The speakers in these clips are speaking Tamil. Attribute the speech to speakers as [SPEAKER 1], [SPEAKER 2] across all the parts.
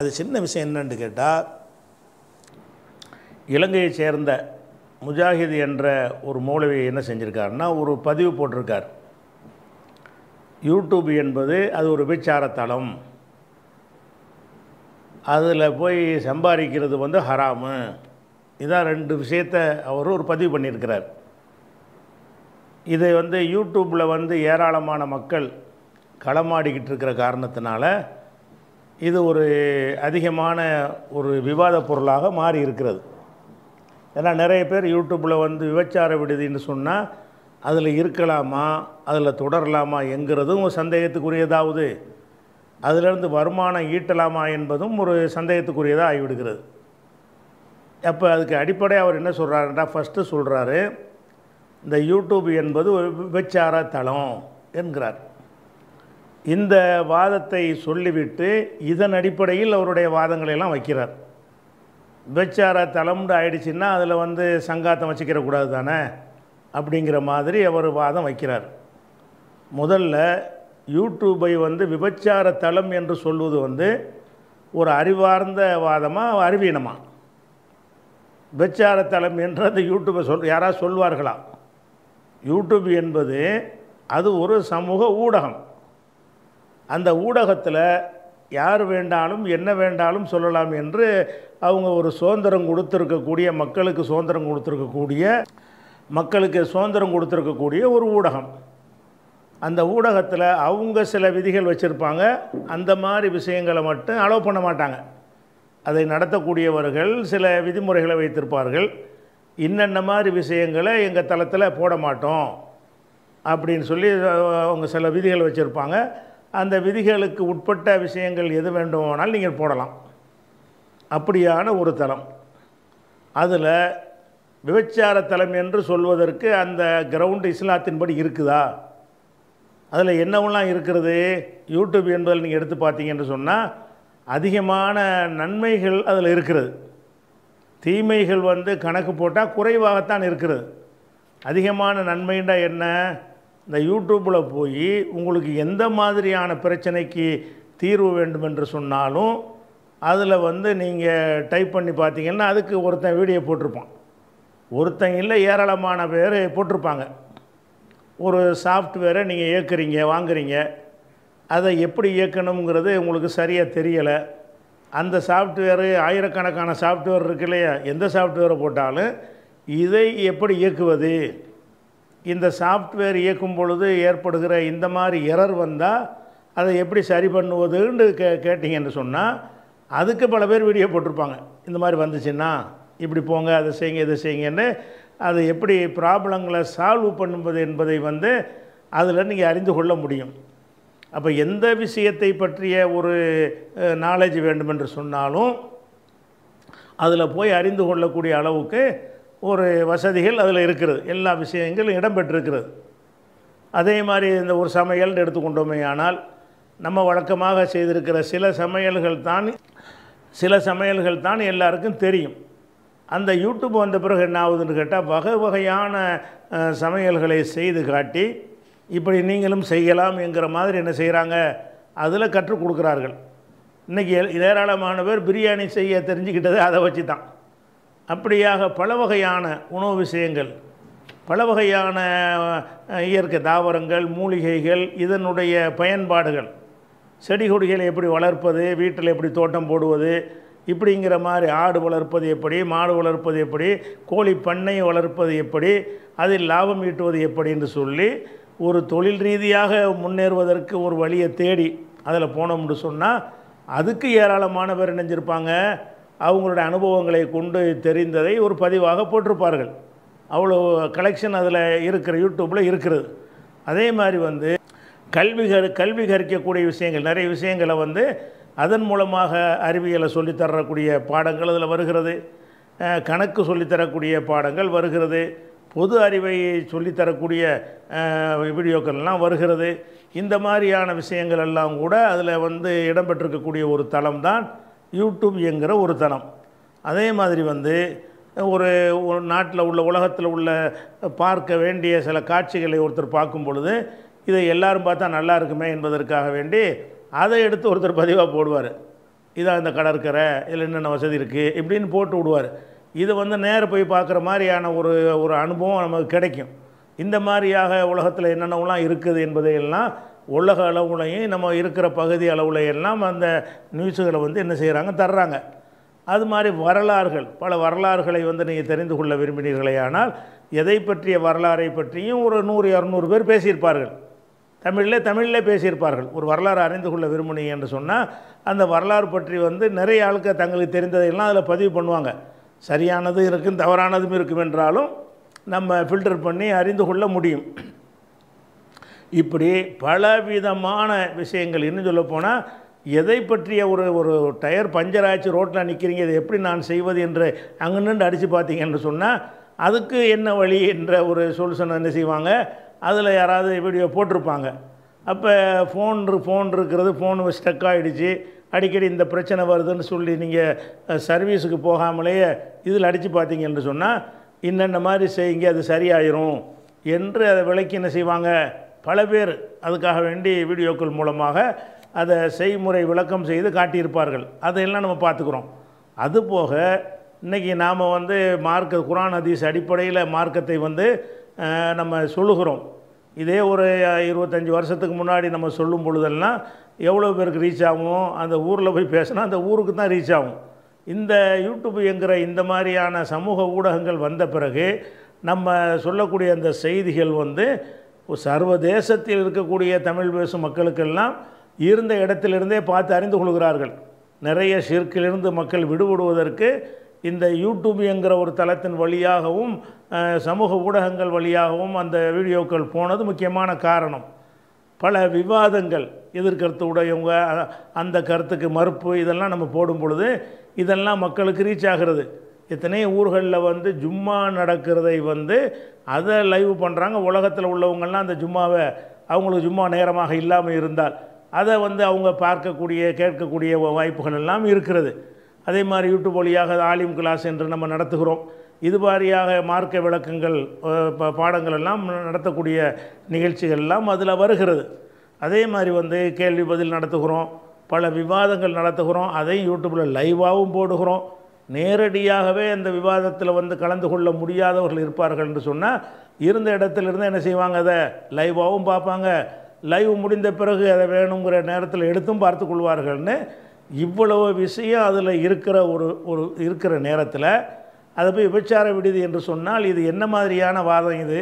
[SPEAKER 1] அது சின்ன விஷயம் என்னன்னு கேட்டால் இலங்கையை சேர்ந்த முஜாஹித் என்ற ஒரு மௌலவி என்ன செஞ்சுருக்காருன்னா ஒரு பதிவு போட்டிருக்கார் யூடியூப் என்பது அது ஒரு விபச்சார தளம் அதில் போய் சம்பாதிக்கிறது வந்து ஹராமு இதான் ரெண்டு விஷயத்தை அவர் ஒரு பதிவு பண்ணியிருக்கிறார் இதை வந்து யூடியூப்பில் வந்து ஏராளமான மக்கள் களமாடிக்கிட்டு இருக்கிற காரணத்தினால இது ஒரு அதிகமான ஒரு விவாத பொருளாக மாறி இருக்கிறது ஏன்னா நிறைய பேர் யூடியூப்பில் வந்து விபச்சார விடுதின்னு சொன்னால் அதில் இருக்கலாமா அதில் தொடரலாமா என்கிறதும் ஒரு சந்தேகத்துக்குரியதாவது அதிலிருந்து வருமானம் ஈட்டலாமா என்பதும் ஒரு சந்தேகத்துக்குரியதாக ஆகிவிடுகிறது அப்போ அதுக்கு அடிப்படை அவர் என்ன சொல்கிறாருன்னா ஃபஸ்ட்டு சொல்கிறாரு இந்த யூடியூப் என்பது ஒரு விபச்சார தளம் என்கிறார் இந்த வாதத்தை சொல்லிவிட்டு இதன் அடிப்படையில் அவருடைய வாதங்களை எல்லாம் வைக்கிறார் விபச்சார தளம்னு ஆயிடுச்சுன்னா அதில் வந்து சங்காத்தம் வச்சுக்கிற கூடாது தானே அப்படிங்கிற மாதிரி அவர் வாதம் வைக்கிறார் முதல்ல யூடியூப்பை வந்து விபச்சார தளம் என்று சொல்வது வந்து ஒரு அறிவார்ந்த வாதமாக அறிவீனமா விபச்சார தளம் என்று அந்த யூடியூப்பை சொல் யாராவது சொல்வார்களா யூடியூப் என்பது அது ஒரு சமூக ஊடகம் அந்த ஊடகத்தில் யார் வேண்டாலும் என்ன வேண்டாலும் சொல்லலாம் என்று அவங்க ஒரு சுதந்திரம் கொடுத்துருக்கக்கூடிய மக்களுக்கு சுதந்திரம் கொடுத்துருக்கக்கூடிய மக்களுக்கு சுதந்திரம் கொடுத்துருக்கக்கூடிய ஒரு ஊடகம் அந்த ஊடகத்தில் அவங்க சில விதிகள் வச்சுருப்பாங்க அந்த மாதிரி விஷயங்களை மட்டும் அலோவ் பண்ண மாட்டாங்க அதை நடத்தக்கூடியவர்கள் சில விதிமுறைகளை வைத்திருப்பார்கள் இன்னென்ன மாதிரி விஷயங்களை எங்கள் தளத்தில் போட மாட்டோம் அப்படின்னு சொல்லி அவங்க சில விதிகள் வச்சுருப்பாங்க அந்த விதிகளுக்கு உட்பட்ட விஷயங்கள் எது வேண்டுமானாலும் நீங்கள் போடலாம் அப்படியான ஒரு தளம் அதில் விபச்சார தலம் என்று சொல்வதற்கு அந்த கிரவுண்டு இஸ்லாத்தின்படி இருக்குதா அதில் என்னவெல்லாம் இருக்கிறது யூடியூப் என்பதில் நீங்கள் எடுத்து பார்த்தீங்கன்னு சொன்னால் அதிகமான நன்மைகள் அதில் இருக்கிறது தீமைகள் வந்து கணக்கு போட்டால் குறைவாகத்தான் இருக்கிறது அதிகமான நன்மைண்டா என்ன இந்த யூடியூப்பில் போய் உங்களுக்கு எந்த மாதிரியான பிரச்சனைக்கு தீர்வு வேண்டும் என்று சொன்னாலும் அதில் வந்து நீங்கள் டைப் பண்ணி பார்த்தீங்கன்னா அதுக்கு ஒருத்தன் வீடியோ போட்டிருப்பான் ஒருத்தன் இல்லை ஏராளமான பேர் போட்டிருப்பாங்க ஒரு சாஃப்ட்வேரை நீங்கள் இயக்குறீங்க வாங்குறீங்க அதை எப்படி இயக்கணுங்கிறது உங்களுக்கு சரியாக தெரியலை அந்த சாஃப்ட்வேரு ஆயிரக்கணக்கான சாஃப்ட்வேர் இருக்கு இல்லையா எந்த சாஃப்ட்வேரை போட்டாலும் இதை எப்படி இயக்குவது இந்த சாஃப்ட்வேர் இயக்கும் பொழுது ஏற்படுகிற இந்த மாதிரி எரர் வந்தால் அதை எப்படி சரி பண்ணுவதுன்னு கே கேட்டிங்கன்னு சொன்னால் அதுக்கு பல பேர் வீடியோ போட்டிருப்பாங்க இந்த மாதிரி வந்துச்சுன்னா இப்படி போங்க அதை செய்யுங்க இதை செய்யுங்கன்னு அது எப்படி ப்ராப்ளங்களை சால்வ் பண்ணுவது என்பதை வந்து அதில் நீங்கள் அறிந்து கொள்ள முடியும் அப்போ எந்த விஷயத்தை பற்றிய ஒரு நாலேஜ் வேண்டுமென்று சொன்னாலும் அதில் போய் அறிந்து கொள்ளக்கூடிய அளவுக்கு ஒரு வசதிகள் அதில் இருக்கிறது எல்லா விஷயங்களும் இடம்பெற்றிருக்கிறது அதே மாதிரி இந்த ஒரு சமையல் எடுத்துக்கொண்டோமே ஆனால் நம்ம வழக்கமாக செய்திருக்கிற சில சமையல்கள் தான் சில சமையல்கள் தான் எல்லாருக்கும் தெரியும் அந்த யூடியூப் வந்த பிறகு என்ன ஆகுதுன்னு கேட்டால் வகை வகையான அஹ், சமையல்களை செய்து காட்டி இப்படி நீங்களும் செய்யலாம் என்கிற மாதிரி என்ன செய்கிறாங்க அதில் கற்றுக் கொடுக்குறார்கள் இன்றைக்கி ஏராளமான பேர் பிரியாணி செய்ய தெரிஞ்சுக்கிட்டது அதை வச்சு தான் அப்படியாக பல வகையான உணவு விஷயங்கள் பல வகையான அஹ், இயற்கை தாவரங்கள் மூலிகைகள் இதனுடைய பயன்பாடுகள் செடி கொடிகளை எப்படி வளர்ப்பது வீட்டில் எப்படி தோட்டம் போடுவது இப்படிங்கிற மாதிரி ஆடு வளர்ப்பது எப்படி மாடு வளர்ப்பது எப்படி கோழி பண்ணை வளர்ப்பது எப்படி அதில் லாபம் ஈட்டுவது எப்படி என்று சொல்லி ஒரு தொழில் ரீதியாக முன்னேறுவதற்கு ஒரு வழியை தேடி அதில் போனோம்னு சொன்னால் அதுக்கு ஏராளமான பேர் இணைஞ்சிருப்பாங்க அவங்களுடைய அனுபவங்களை கொண்டு தெரிந்ததை ஒரு பதிவாக போட்டிருப்பார்கள் அவ்வளோ கலெக்ஷன் அதில் இருக்கிற யூடியூப்பில் இருக்கிறது அதே மாதிரி வந்து கல்வி கற் கல்வி கற்கக்கூடிய விஷயங்கள் நிறைய விஷயங்களை வந்து அதன் மூலமாக அறிவியலை சொல்லித்தரக்கூடிய பாடங்கள் அதில் வருகிறது அஹ், கணக்கு சொல்லித்தரக்கூடிய பாடங்கள் வருகிறது பொது அறிவை சொல்லித்தரக்கூடிய அஹ், வீடியோக்கள்லாம் வருகிறது இந்த மாதிரியான விஷயங்கள் எல்லாம் கூட அதில் வந்து இடம்பெற்றிருக்கக்கூடிய ஒரு தளம் தான் யூடியூப் என்கிற ஒரு தளம் அதே மாதிரி வந்து ஒரு ஒரு நாட்டில் உள்ள உலகத்தில் உள்ள பார்க்க வேண்டிய சில காட்சிகளை ஒருத்தர் பார்க்கும் பொழுது இதை எல்லாரும் பார்த்தா நல்லா இருக்குமே என்பதற்காக வேண்டி அதை எடுத்து ஒருத்தர் பதிவாக போடுவார் இதான் இந்த கடற்கரை இதில் என்னென்ன வசதி இருக்குது இப்படின்னு போட்டு விடுவார் இது வந்து நேர போய் பார்க்குற மாதிரியான ஒரு ஒரு அனுபவம் நமக்கு கிடைக்கும் இந்த மாதிரியாக உலகத்தில் என்னென்னலாம் இருக்குது என்பதையெல்லாம் உலக அளவுலையும் நம்ம இருக்கிற பகுதி அளவுல எல்லாம் அந்த நியூஸுகளை வந்து என்ன செய்கிறாங்க தர்றாங்க அது மாதிரி வரலாறுகள் பல வரலாறுகளை வந்து நீங்கள் தெரிந்து கொள்ள விரும்பினீர்களே ஆனால் எதை பற்றிய வரலாறை பற்றியும் ஒரு நூறு இரநூறு பேர் பேசியிருப்பார்கள் தமிழில் தமிழிலே பேசியிருப்பார்கள் ஒரு வரலாறு அறிந்து கொள்ள விரும்புனீங்க என்று சொன்னால் அந்த வரலாறு பற்றி வந்து நிறைய ஆளுக்கு தங்களுக்கு தெரிந்ததையெல்லாம் அதில் பதிவு பண்ணுவாங்க சரியானதும் இருக்கும் தவறானதும் இருக்கும் என்றாலும் நம்ம ஃபில்டர் பண்ணி அறிந்து கொள்ள முடியும் இப்படி பலவிதமான விஷயங்கள் இன்னும் சொல்லப்போனால் எதை பற்றிய ஒரு ஒரு டயர் பஞ்சர் ஆச்சு ரோட்டில் நிற்கிறீங்க இதை எப்படி நான் செய்வது என்று அங்கே நின்று அடித்து பார்த்தீங்கன்னு சொன்னால் அதுக்கு என்ன வழி என்ற ஒரு சொல்யூஷன் என்ன செய்வாங்க அதில் யாராவது வீடியோ போட்டிருப்பாங்க அப்போ ஃபோன் ஃபோன் இருக்கிறது ஃபோன் ஸ்டக் ஆகிடுச்சு அடிக்கடி இந்த பிரச்சனை வருதுன்னு சொல்லி நீங்கள் சர்வீஸுக்கு போகாமலேயே இதில் அடித்து பார்த்தீங்கன்னு சொன்னால் இன்னென்ன மாதிரி செய்யுங்க அது சரியாயிரும் என்று அதை விளக்கி என்ன செய்வாங்க பல பேர் அதுக்காக வேண்டி வீடியோக்கள் மூலமாக அதை செய்முறை விளக்கம் செய்து காட்டியிருப்பார்கள் அதையெல்லாம் நம்ம பார்த்துக்குறோம் அதுபோக இன்றைக்கி நாம் வந்து மார்க்க குரான் ஹதீஸ் அடிப்படையில் மார்க்கத்தை வந்து அஹ், நம்ம சொல்லுகிறோம் இதே ஒரு இருபத்தஞ்சி வருஷத்துக்கு முன்னாடி நம்ம சொல்லும் பொழுதெல்லாம் எவ்வளோ பேருக்கு ரீச் ஆகும் அந்த ஊரில் போய் பேசினா அந்த ஊருக்கு தான் ரீச் ஆகும் இந்த யூடியூப் என்கிற இந்த மாதிரியான சமூக ஊடகங்கள் வந்த பிறகு நம்ம சொல்லக்கூடிய அந்த செய்திகள் வந்து சர்வதேசத்தில் இருக்கக்கூடிய தமிழ் பேசும் மக்களுக்கெல்லாம் இருந்த இடத்திலிருந்தே பார்த்து அறிந்து கொள்கிறார்கள் நிறைய ஷிர்க்கிலிருந்து மக்கள் விடுபடுவதற்கு இந்த யூடியூப் என்கிற ஒரு தளத்தின் வழியாகவும் அஹ், சமூக ஊடகங்கள் வழியாகவும் அந்த வீடியோக்கள் போனது முக்கியமான காரணம் பல விவாதங்கள் எதிர்கருத்து உடையவங்க அ- அந்த கருத்துக்கு மறுப்பு இதெல்லாம் நம்ம போடும் பொழுது இதெல்லாம் மக்களுக்கு ரீச் ஆகிறது எத்தனையோ ஊர்களில் வந்து ஜும்மா நடக்கிறதை வந்து அதை லைவ் பண்ணுறாங்க உலகத்தில் உள்ளவங்கெல்லாம் அந்த ஜும்மாவை அவங்களுக்கு ஜும்மா நேரமாக இல்லாமல் இருந்தால் அதை வந்து அவங்க பார்க்கக்கூடிய கேட்கக்கூடிய வாய்ப்புகள் எல்லாம் இருக்கிறது அதே மாதிரி யூடியூப் வழியாக ஆலிம் கிளாஸ் என்று நம்ம நடத்துகிறோம் இது மாதிரியாக மார்க்க விளக்கங்கள் அஹ், ப- பாடங்கள் எல்லாம் நடத்தக்கூடிய நிகழ்ச்சிகள் எல்லாம் அதில் வருகிறது அதே மாதிரி வந்து கேள்வி பதில் நடத்துகிறோம் பல விவாதங்கள் நடத்துகிறோம் அதையும் யூடியூப்பில் லைவாகவும் போடுகிறோம் நேரடியாகவே அந்த விவாதத்தில் வந்து கலந்து கொள்ள முடியாதவர்கள் இருப்பார்கள் என்று சொன்னால் இருந்த இடத்துலேருந்து என்ன செய்வாங்க அதை லைவாகவும் பார்ப்பாங்க லைவ் முடிந்த பிறகு அதை வேணுங்கிற நேரத்தில் எடுத்தும் பார்த்து கொள்வார்கள்னு இவ்வளவு விஷயம் அதில் இருக்கிற ஒரு ஒரு இருக்கிற நேரத்தில் அதை போய் விபச்சார விடுதி என்று சொன்னால் இது என்ன மாதிரியான வாதம் இது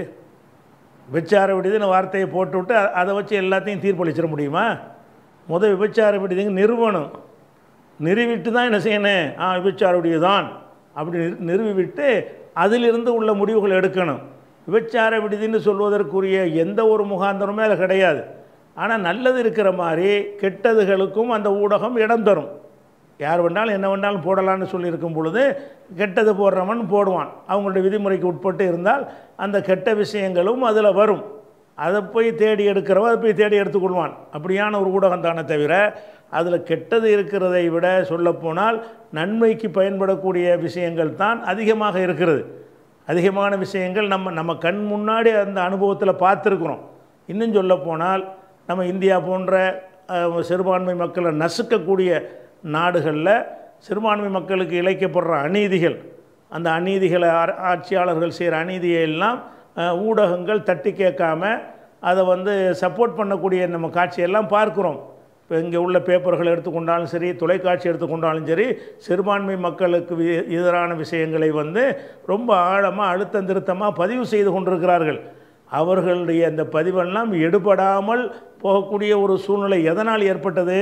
[SPEAKER 1] விபச்சார விடுதின்னு வார்த்தையை போட்டுவிட்டு அ- அதை வச்சு எல்லாத்தையும் தீர்ப்பளிச்சிட முடியுமா முதல் விபச்சார விடுதிங்க நிறுவனம் நிறுவிட்டு தான் என்ன செய்யணும் ஆ விபச்சார விடுதி தான் அப்படி நிறு- நிறுவிவிட்டு அதிலிருந்து உள்ள முடிவுகள் எடுக்கணும் விபச்சார விடுதின்னு சொல்வதற்குரிய எந்த ஒரு முகாந்தரமே அதில் கிடையாது ஆனால் நல்லது இருக்கிற மாதிரி கெட்டதுகளுக்கும் அந்த ஊடகம் இடம் தரும் யார் வேணாலும் என்ன வேணாலும் போடலான்னு சொல்லியிருக்கும் பொழுது கெட்டது போடுறவன் போடுவான் அவங்களுடைய விதிமுறைக்கு உட்பட்டு இருந்தால் அந்த கெட்ட விஷயங்களும் அதில் வரும் அதை போய் தேடி எடுக்கிறவன் அதை போய் தேடி எடுத்துக்கொள்வான் அப்படியான ஒரு ஊடகம் தானே தவிர அதில் கெட்டது இருக்கிறதை விட சொல்லப்போனால் நன்மைக்கு பயன்படக்கூடிய விஷயங்கள் தான் அதிகமாக இருக்கிறது அதிகமான விஷயங்கள் நம்ம நம்ம கண் முன்னாடி அந்த அனுபவத்தில் பார்த்துருக்குறோம் இன்னும் சொல்லப்போனால் நம்ம இந்தியா போன்ற அஹ், சிறுபான்மை மக்களை நசுக்கக்கூடிய நாடுகளில் சிறுபான்மை மக்களுக்கு இழைக்கப்படுற அநீதிகள் அந்த அநீதிகளை ஆ- ஆட்சியாளர்கள் செய்கிற அநீதியை எல்லாம் அஹ், ஊடகங்கள் தட்டி கேட்காம அதை வந்து சப்போர்ட் பண்ணக்கூடிய நம்ம காட்சியெல்லாம் பார்க்குறோம் இப்போ இங்கே உள்ள பேப்பர்கள் எடுத்துக்கொண்டாலும் சரி தொலைக்காட்சி எடுத்துக்கொண்டாலும் சரி சிறுபான்மை மக்களுக்கு வி- எதிரான விஷயங்களை வந்து ரொம்ப ஆழமாக அழுத்தம் திருத்தமாக பதிவு செய்து கொண்டிருக்கிறார்கள் அவர்களுடைய அந்த பதிவெல்லாம் எடுபடாமல் போகக்கூடிய ஒரு சூழ்நிலை எதனால் ஏற்பட்டது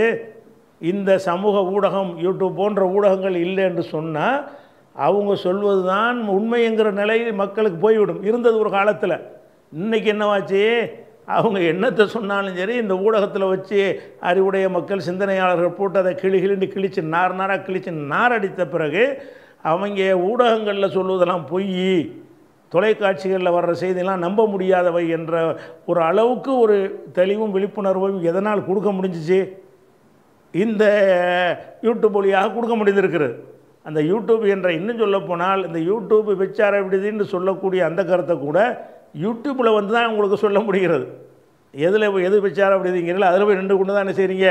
[SPEAKER 1] இந்த சமூக ஊடகம் யூடியூப் போன்ற ஊடகங்கள் இல்லை என்று சொன்னால் அவங்க சொல்வது தான் உண்மைங்கிற நிலை மக்களுக்கு போய்விடும் இருந்தது ஒரு காலத்தில் இன்னைக்கு என்னவாச்சு அவங்க என்னத்தை சொன்னாலும் சரி இந்த ஊடகத்தில் வச்சு அறிவுடைய மக்கள் சிந்தனையாளர்கள் போட்டு அதை கிளி கிளிண்டு கிழிச்சு நார் நாராக கிழிச்சு நார் அடித்த பிறகு அவங்க ஊடகங்களில் சொல்வதெல்லாம் பொய் தொலைக்காட்சிகளில் வர்ற செய்தியெல்லாம் நம்ப முடியாதவை என்ற ஒரு அளவுக்கு ஒரு தெளிவும் விழிப்புணர்வும் எதனால் கொடுக்க முடிஞ்சிச்சு இந்த யூடியூப் வழியாக கொடுக்க முடிந்திருக்கிறது அந்த யூடியூப் என்ற இன்னும் சொல்லப்போனால் இந்த யூடியூப் விச்சார விடுதின்னு சொல்லக்கூடிய அந்த கருத்தை கூட யூடியூப்பில் வந்து தான் உங்களுக்கு சொல்ல முடிகிறது எதில் எது விச்சார விடுதிங்கிறீங்களோ அதில் போய் நின்று கொண்டு தான் என்ன செய்கிறீங்க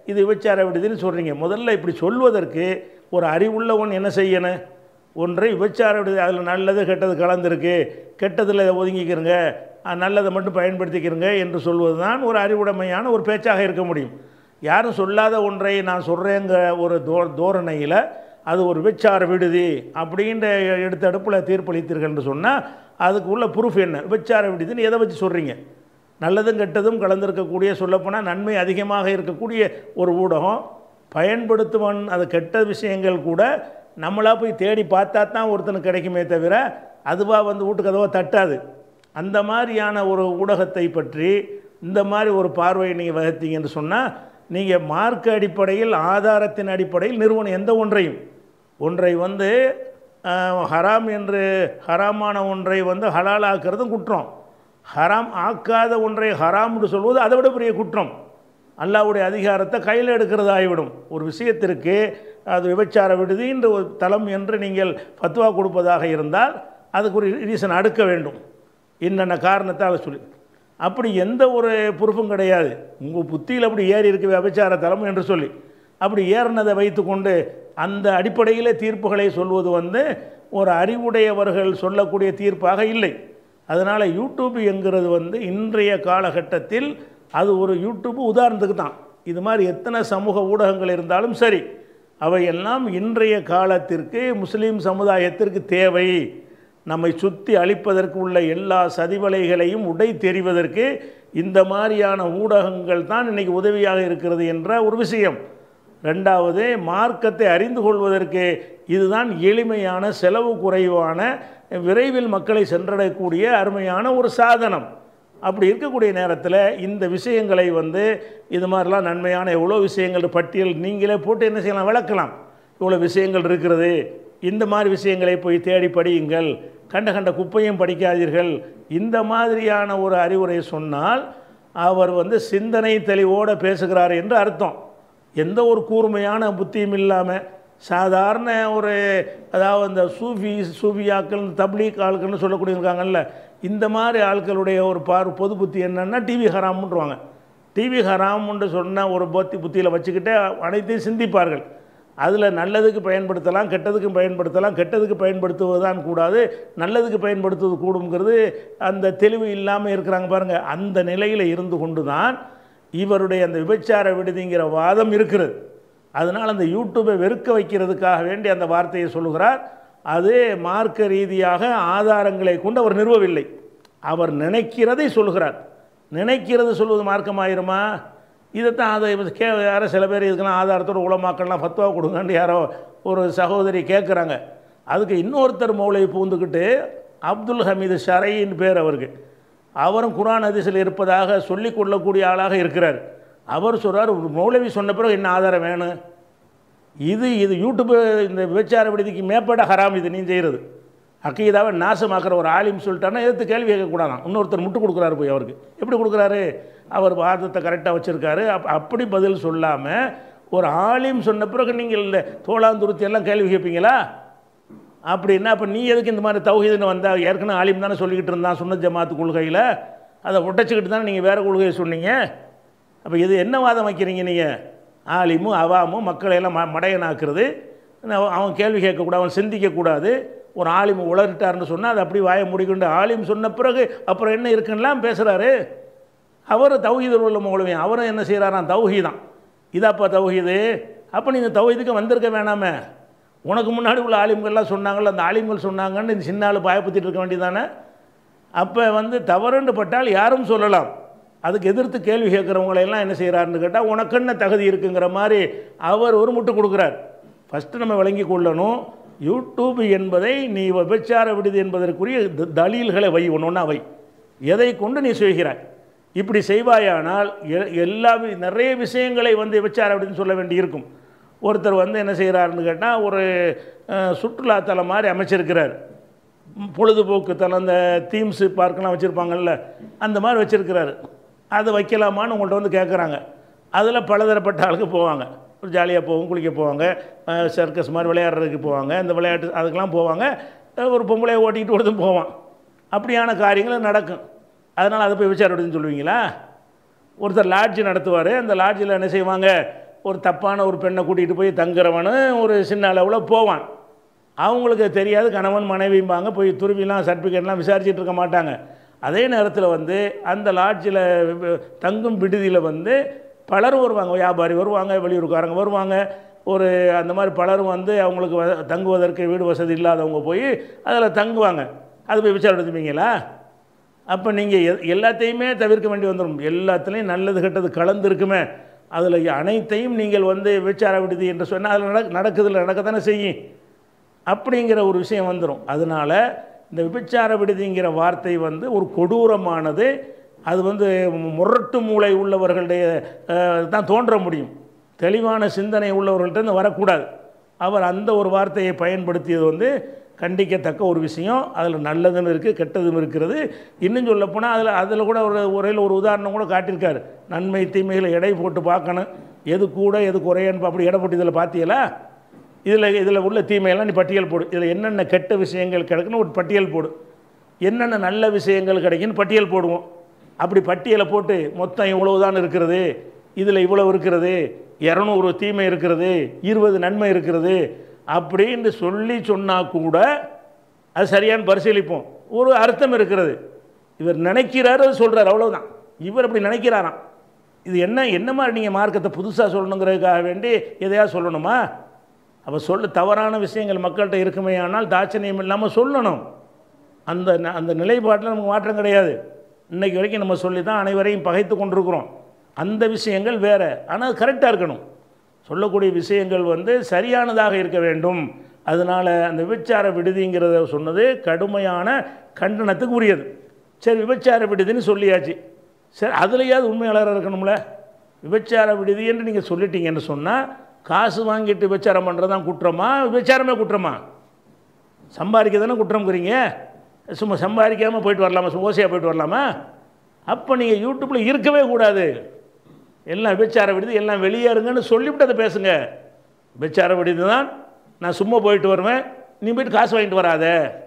[SPEAKER 1] இது விபச்சார விடுதின்னு சொல்கிறீங்க முதல்ல இப்படி சொல்வதற்கு ஒரு அறிவுள்ளவன் என்ன செய்யணும் ஒன்றை விபச்சார விடுதி அதில் நல்லது கெட்டது கலந்துருக்கு கெட்டதில் இதை ஒதுங்கிக்கிறங்க அஹ், நல்லதை மட்டும் பயன்படுத்திக்கிறங்க என்று சொல்வது தான் ஒரு அறிவுடைமையான ஒரு பேச்சாக இருக்க முடியும் யாரும் சொல்லாத ஒன்றை நான் சொல்கிறேங்கிற ஒரு தோ தோரணையில் அது ஒரு விபச்சார விடுதி அப்படின்ற எடுத்த அடுப்பில் தீர்ப்பளித்தீர்கள் என்று சொன்னால் அதுக்கு உள்ள ப்ரூஃப் என்ன விபச்சார விடுதின்னு எதை வச்சு சொல்கிறீங்க நல்லதும் கெட்டதும் கலந்திருக்கக்கூடிய சொல்லப்போனால் நன்மை அதிகமாக இருக்கக்கூடிய ஒரு ஊடகம் பயன்படுத்துவன் அது கெட்ட விஷயங்கள் கூட நம்மளாக போய் தேடி பார்த்தா தான் ஒருத்தனுக்கு கிடைக்குமே தவிர அதுவாக வந்து வீட்டு கதவை தட்டாது அந்த மாதிரியான ஒரு ஊடகத்தை பற்றி இந்த மாதிரி ஒரு பார்வையை நீங்கள் வகுத்தீங்கன்னு சொன்னால் நீங்கள் மார்க் அடிப்படையில் ஆதாரத்தின் அடிப்படையில் நிறுவனம் எந்த ஒன்றையும் ஒன்றை வந்து ஆஹ், ஹராம் என்று ஹராமான ஒன்றை வந்து ஹலாலாக்குறதும் குற்றம் ஹராம் ஆக்காத ஒன்றை ஹராம்னு சொல்வது அதை விட பெரிய குற்றம் அல்லாவுடைய அதிகாரத்தை கையில் எடுக்கிறது ஆகிவிடும் ஒரு விஷயத்திற்கு அது விபச்சார விடுதின்ற ஒரு தலம் என்று நீங்கள் ஃபத்வா கொடுப்பதாக இருந்தால் அதுக்கு ஒரு ரீசன் அடுக்க வேண்டும் என்னென்ன காரணத்தால் சொல்லி அப்படி எந்த ஒரு பொறுப்பும் கிடையாது உங்கள் புத்தியில் அப்படி ஏறி இருக்கு விபச்சார தலம் என்று சொல்லி அப்படி ஏறினதை வைத்துக்கொண்டு அந்த அடிப்படையிலே தீர்ப்புகளை சொல்வது வந்து ஒரு அறிவுடையவர்கள் சொல்லக்கூடிய தீர்ப்பாக இல்லை அதனால் யூடியூப் என்கிறது வந்து இன்றைய காலகட்டத்தில் அது ஒரு யூடியூப் உதாரணத்துக்கு தான் இது மாதிரி எத்தனை சமூக ஊடகங்கள் இருந்தாலும் சரி அவையெல்லாம் இன்றைய காலத்திற்கு முஸ்லீம் சமுதாயத்திற்கு தேவை நம்மை சுற்றி அழிப்பதற்கு உள்ள எல்லா சதிவலைகளையும் உடை தெரிவதற்கு இந்த மாதிரியான ஊடகங்கள் தான் இன்றைக்கி உதவியாக இருக்கிறது என்ற ஒரு விஷயம் ரெண்டாவது மார்க்கத்தை அறிந்து கொள்வதற்கு இதுதான் எளிமையான செலவு குறைவான விரைவில் மக்களை சென்றடையக்கூடிய அருமையான ஒரு சாதனம் அப்படி இருக்கக்கூடிய நேரத்தில் இந்த விஷயங்களை வந்து இது மாதிரிலாம் நன்மையான எவ்வளோ விஷயங்கள் பட்டியல் நீங்களே போட்டு என்ன செய்யலாம் விளக்கலாம் இவ்வளோ விஷயங்கள் இருக்கிறது இந்த மாதிரி விஷயங்களை போய் தேடி படியுங்கள் கண்ட கண்ட குப்பையும் படிக்காதீர்கள் இந்த மாதிரியான ஒரு அறிவுரை சொன்னால் அவர் வந்து சிந்தனை தெளிவோடு பேசுகிறார் என்று அர்த்தம் எந்த ஒரு கூர்மையான புத்தியும் இல்லாமல் சாதாரண ஒரு அதாவது இந்த சூஃபி சூஃபியாக்கள் தப்லீக் ஆட்கள்னு சொல்லக்கூடிய இருக்காங்கல்ல இந்த மாதிரி ஆட்களுடைய ஒரு பார் பொது புத்தி என்னென்னா டிவி ஹராம்ன்றுவாங்க டிவி ஹராம்னு சொன்ன ஒரு புத்தி புத்தியில் வச்சுக்கிட்டே அனைத்தையும் சிந்திப்பார்கள் அதில் நல்லதுக்கு பயன்படுத்தலாம் கெட்டதுக்கும் பயன்படுத்தலாம் கெட்டதுக்கு பயன்படுத்துவது தான் கூடாது நல்லதுக்கு பயன்படுத்துவது கூடுங்கிறது அந்த தெளிவு இல்லாமல் இருக்கிறாங்க பாருங்கள் அந்த நிலையில் இருந்து கொண்டு தான் இவருடைய அந்த விபச்சார விடுதிங்கிற வாதம் இருக்கிறது அதனால் அந்த யூடியூப்பை வெறுக்க வைக்கிறதுக்காக வேண்டி அந்த வார்த்தையை சொல்லுகிறார் அது மார்க்க ரீதியாக ஆதாரங்களை கொண்டு அவர் நிறுவவில்லை அவர் நினைக்கிறதை சொல்கிறார் நினைக்கிறது சொல்வது மார்க்கமாயிருமா இதைத்தான் அதை கே யாரோ சில பேர் இதுக்கெல்லாம் ஆதாரத்தோட உலமாக்கள்லாம் ஃபத்வா கொடுங்கன்னு யாரோ ஒரு சகோதரி கேட்குறாங்க அதுக்கு இன்னொருத்தர் மௌலை பூந்துக்கிட்டு அப்துல் ஹமீது ஷரையின் பேர் அவருக்கு அவரும் குரான் அதிசல் இருப்பதாக சொல்லிக் கொள்ளக்கூடிய ஆளாக இருக்கிறார் அவர் சொல்கிறார் ஒரு மௌலவி சொன்ன பிறகு என்ன ஆதாரம் வேணும் இது இது யூடியூப் இந்த விபச்சார விடுதிக்கு மேற்பட்ட ஹராம் இது நீ செய்கிறது அக்கீதாவை நாசமாக்குற ஒரு ஆலிம் சொல்லிட்டான்னா எதிர்த்து கேள்வி கேட்கக்கூடாதான் இன்னொருத்தர் முட்டு கொடுக்குறாரு போய் அவருக்கு எப்படி கொடுக்குறாரு அவர் வாதத்தை கரெக்டாக வச்சுருக்காரு அப் அப்படி பதில் சொல்லாமல் ஒரு ஆலிம் சொன்ன பிறகு நீங்கள் இந்த தோளாந்துருத்தி எல்லாம் கேள்வி கேட்பீங்களா அப்படின்னா அப்போ நீ எதுக்கு இந்த மாதிரி தௌஹீதுன்னு வந்தால் ஏற்கனவே ஆலிம் தானே சொல்லிக்கிட்டு இருந்தான் சுன்ன ஜமாத்து கொள்கையில் அதை உடைச்சிக்கிட்டு தானே நீங்கள் வேறு கொள்கையை சொன்னீங்க அப்போ இது என்ன வாதம் வைக்கிறீங்க நீங்கள் ஆலிமும் அவாமும் மக்களை எல்லாம் ம மடையனாக்குறது அவன் அவன் கேள்வி கேட்கக்கூடாது அவன் சிந்திக்கக்கூடாது ஒரு ஆலிம் உளறிட்டார்னு சொன்னால் அது அப்படி வாய முடிக்கொண்டு ஆலிம் சொன்ன பிறகு அப்புறம் என்ன இருக்குன்னெலாம் பேசுகிறாரு அவர் தௌஹீதில் உள்ள மௌலவியன் அவரும் என்ன செய்கிறாராம் தௌஹீ தான் இதாப்பா தௌஹீது அப்போ நீங்கள் தௌஹீதுக்கு வந்திருக்க வேணாமே உனக்கு முன்னாடி உள்ள ஆலிம்கள்லாம் சொன்னாங்கள்ல அந்த ஆலிம்கள் சொன்னாங்கன்னு இந்த சின்ன ஆள் பயப்பத்திட்டு இருக்க வேண்டியதானே அப்போ வந்து தவறுன்னு பட்டால் யாரும் சொல்லலாம் அதுக்கு எதிர்த்து கேள்வி கேட்குறவங்களையெல்லாம் என்ன செய்கிறாருன்னு கேட்டால் உனக்கு என்ன தகுதி இருக்குங்கிற மாதிரி அவர் ஒரு முட்டு கொடுக்குறார் ஃபஸ்ட்டு நம்ம விளங்கி கொள்ளணும் யூடியூப் என்பதை நீ விபச்சார விடுதி என்பதற்குரிய த- தலீல்களை வை ஒன்று ஒன்றா வை எதை கொண்டு நீ செய்கிறாய் இப்படி செய்வாயானால் எ- எல்லா வி- நிறைய விஷயங்களை வந்து விபச்சார விடுதின்னு சொல்ல வேண்டி இருக்கும் ஒருத்தர் வந்து என்ன செய்கிறாருன்னு கேட்டால் ஒரு அஹ், சுற்றுலாத்தலம் மாதிரி அமைச்சிருக்கிறார் ம், பொழுதுபோக்கு தலம் அந்த தீம்ஸு பார்க்கெலாம் வச்சுருப்பாங்கல்ல அந்த மாதிரி வச்சுருக்கிறாரு அதை வைக்கலாமான்னு உங்கள்கிட்ட வந்து கேட்குறாங்க அதில் பலதரப்பட்ட ஆளுக்கு போவாங்க ஒரு ஜாலியாக போவோம் குளிக்க போவாங்க சர்க்கஸ் மாதிரி விளையாடுறதுக்கு போவாங்க இந்த விளையாட்டு அதுக்கெல்லாம் போவாங்க அஹ், ஒரு பொம்பளையை ஓட்டிக்கிட்டு ஒருத்தன் போவான் அப்படியான காரியங்கள் நடக்கும் அதனால் அதை போய் விசாரிடுன்னு சொல்லுவீங்களா ஒருத்தர் லாட்ஜ் நடத்துவார் அந்த லாட்ஜில் என்ன செய்வாங்க ஒரு தப்பான ஒரு பெண்ணை கூட்டிகிட்டு போய் தங்குறவனு ஒரு சின்ன அளவில் போவான் அவங்களுக்கு தெரியாது கணவன் மனைவிம்பாங்க போய் துருவிலாம் சர்டிஃபிகேட்லாம் விசாரிச்சுட்டு இருக்க மாட்டாங்க அதே நேரத்தில் வந்து அந்த லாட்ஜில் தங்கும் விடுதியில் வந்து பலரும் வருவாங்க வியாபாரி வருவாங்க வெளியூருக்காரங்க வருவாங்க ஒரு அந்த மாதிரி பலரும் வந்து அவங்களுக்கு வ- தங்குவதற்கு வீடு வசதி இல்லாதவங்க போய் அதில் தங்குவாங்க அது போய் விசாரம் எடுத்துப்பீங்களா அப்போ நீங்கள் எல்லாத்தையுமே தவிர்க்க வேண்டி வந்துடும் எல்லாத்துலேயும் நல்லது கெட்டது கலந்து இருக்குமே அதில் அனைத்தையும் நீங்கள் வந்து விசார விடுதி என்று சொன்னால் அதில் நடக் நடக்குதில்ல நடக்கத்தானே செய்யும் அப்படிங்கிற ஒரு விஷயம் வந்துடும் அதனால் இந்த விபச்சார விடுதிங்கிற வார்த்தை வந்து ஒரு கொடூரமானது அது வந்து முரட்டு மூளை உள்ளவர்களுடைய அஹ், தான் தோன்ற முடியும் தெளிவான சிந்தனை உள்ளவர்கள்ட்ட இருந்து வரக்கூடாது அவர் அந்த ஒரு வார்த்தையை பயன்படுத்தியது வந்து கண்டிக்கத்தக்க ஒரு விஷயம் அதில் நல்லதும் இருக்குது கெட்டதும் இருக்கிறது இன்னும் சொல்லப்போனால் அதில் அதில் கூட ஒரு உரையில் ஒரு உதாரணம் கூட காட்டியிருக்காரு நன்மை தீமைகளை எடை போட்டு பார்க்கணும் எது கூட எது குறையன்னு அப்படி எடை போட்டு இதில் பார்த்தீங்களா இதில் இதில் உள்ள தீமையெல்லாம் நீ பட்டியல் போடு இதில் என்னென்ன கெட்ட விஷயங்கள் கிடைக்குன்னு ஒரு பட்டியல் போடு என்னென்ன நல்ல விஷயங்கள் கிடைக்குன்னு பட்டியல் போடுவோம் அப்படி பட்டியலை போட்டு மொத்தம் இவ்வளவு தான் இருக்கிறது இதில் இவ்வளவு இருக்கிறது இரநூறு தீமை இருக்கிறது இருபது நன்மை இருக்கிறது அப்படின்னு சொல்லி சொன்னால் கூட அது சரியான்னு பரிசீலிப்போம் ஒரு அர்த்தம் இருக்கிறது இவர் நினைக்கிறாரு அது சொல்கிறார் அவ்வளவுதான் இவர் அப்படி நினைக்கிறாராம் இது என்ன என்ன மாதிரி நீங்கள் மார்க்கத்தை புதுசாக சொல்லணுங்கிறதுக்காக வேண்டி எதையா சொல்லணுமா அப்போ சொல்ல தவறான விஷயங்கள் மக்கள்கிட்ட இருக்குமே ஆனால் தாட்சணியம் இல்லாமல் சொல்லணும் அந்த ந- அந்த நிலைப்பாட்டில் நமக்கு மாற்றம் கிடையாது இன்னைக்கு வரைக்கும் நம்ம சொல்லி தான் அனைவரையும் பகைத்து கொண்டிருக்கிறோம் அந்த விஷயங்கள் வேறு ஆனால் கரெக்டாக இருக்கணும் சொல்லக்கூடிய விஷயங்கள் வந்து சரியானதாக இருக்க வேண்டும் அதனால் அந்த விபச்சார விடுதிங்கிறத சொன்னது கடுமையான கண்டனத்துக்கு உரியது சரி விபச்சார விடுதின்னு சொல்லியாச்சு சரி அதுலையாவது உண்மையாளராக இருக்கணும்ல விபச்சார விடுதி என்று நீங்கள் சொல்லிட்டீங்கன்னு சொன்னால் காசு வாங்கிட்டு விபச்சாரம் பண்ணுறது தான் குற்றமா விபச்சாரமே குற்றமா சம்பாதிக்க தானே குற்றம்ங்கிறீங்க சும்மா சம்பாதிக்காமல் போயிட்டு வரலாமா சும்மா ஓசையாக போயிட்டு வரலாமா அப்போ நீங்கள் யூடியூப்பில் இருக்கவே கூடாது எல்லாம் விபச்சார விடுதி எல்லாம் வெளியேறுங்கன்னு சொல்லிவிட்டு அதை பேசுங்க விபச்சார விடுதி தான் நான் சும்மா போயிட்டு வருவேன் நீ போயிட்டு காசு வாங்கிட்டு வராத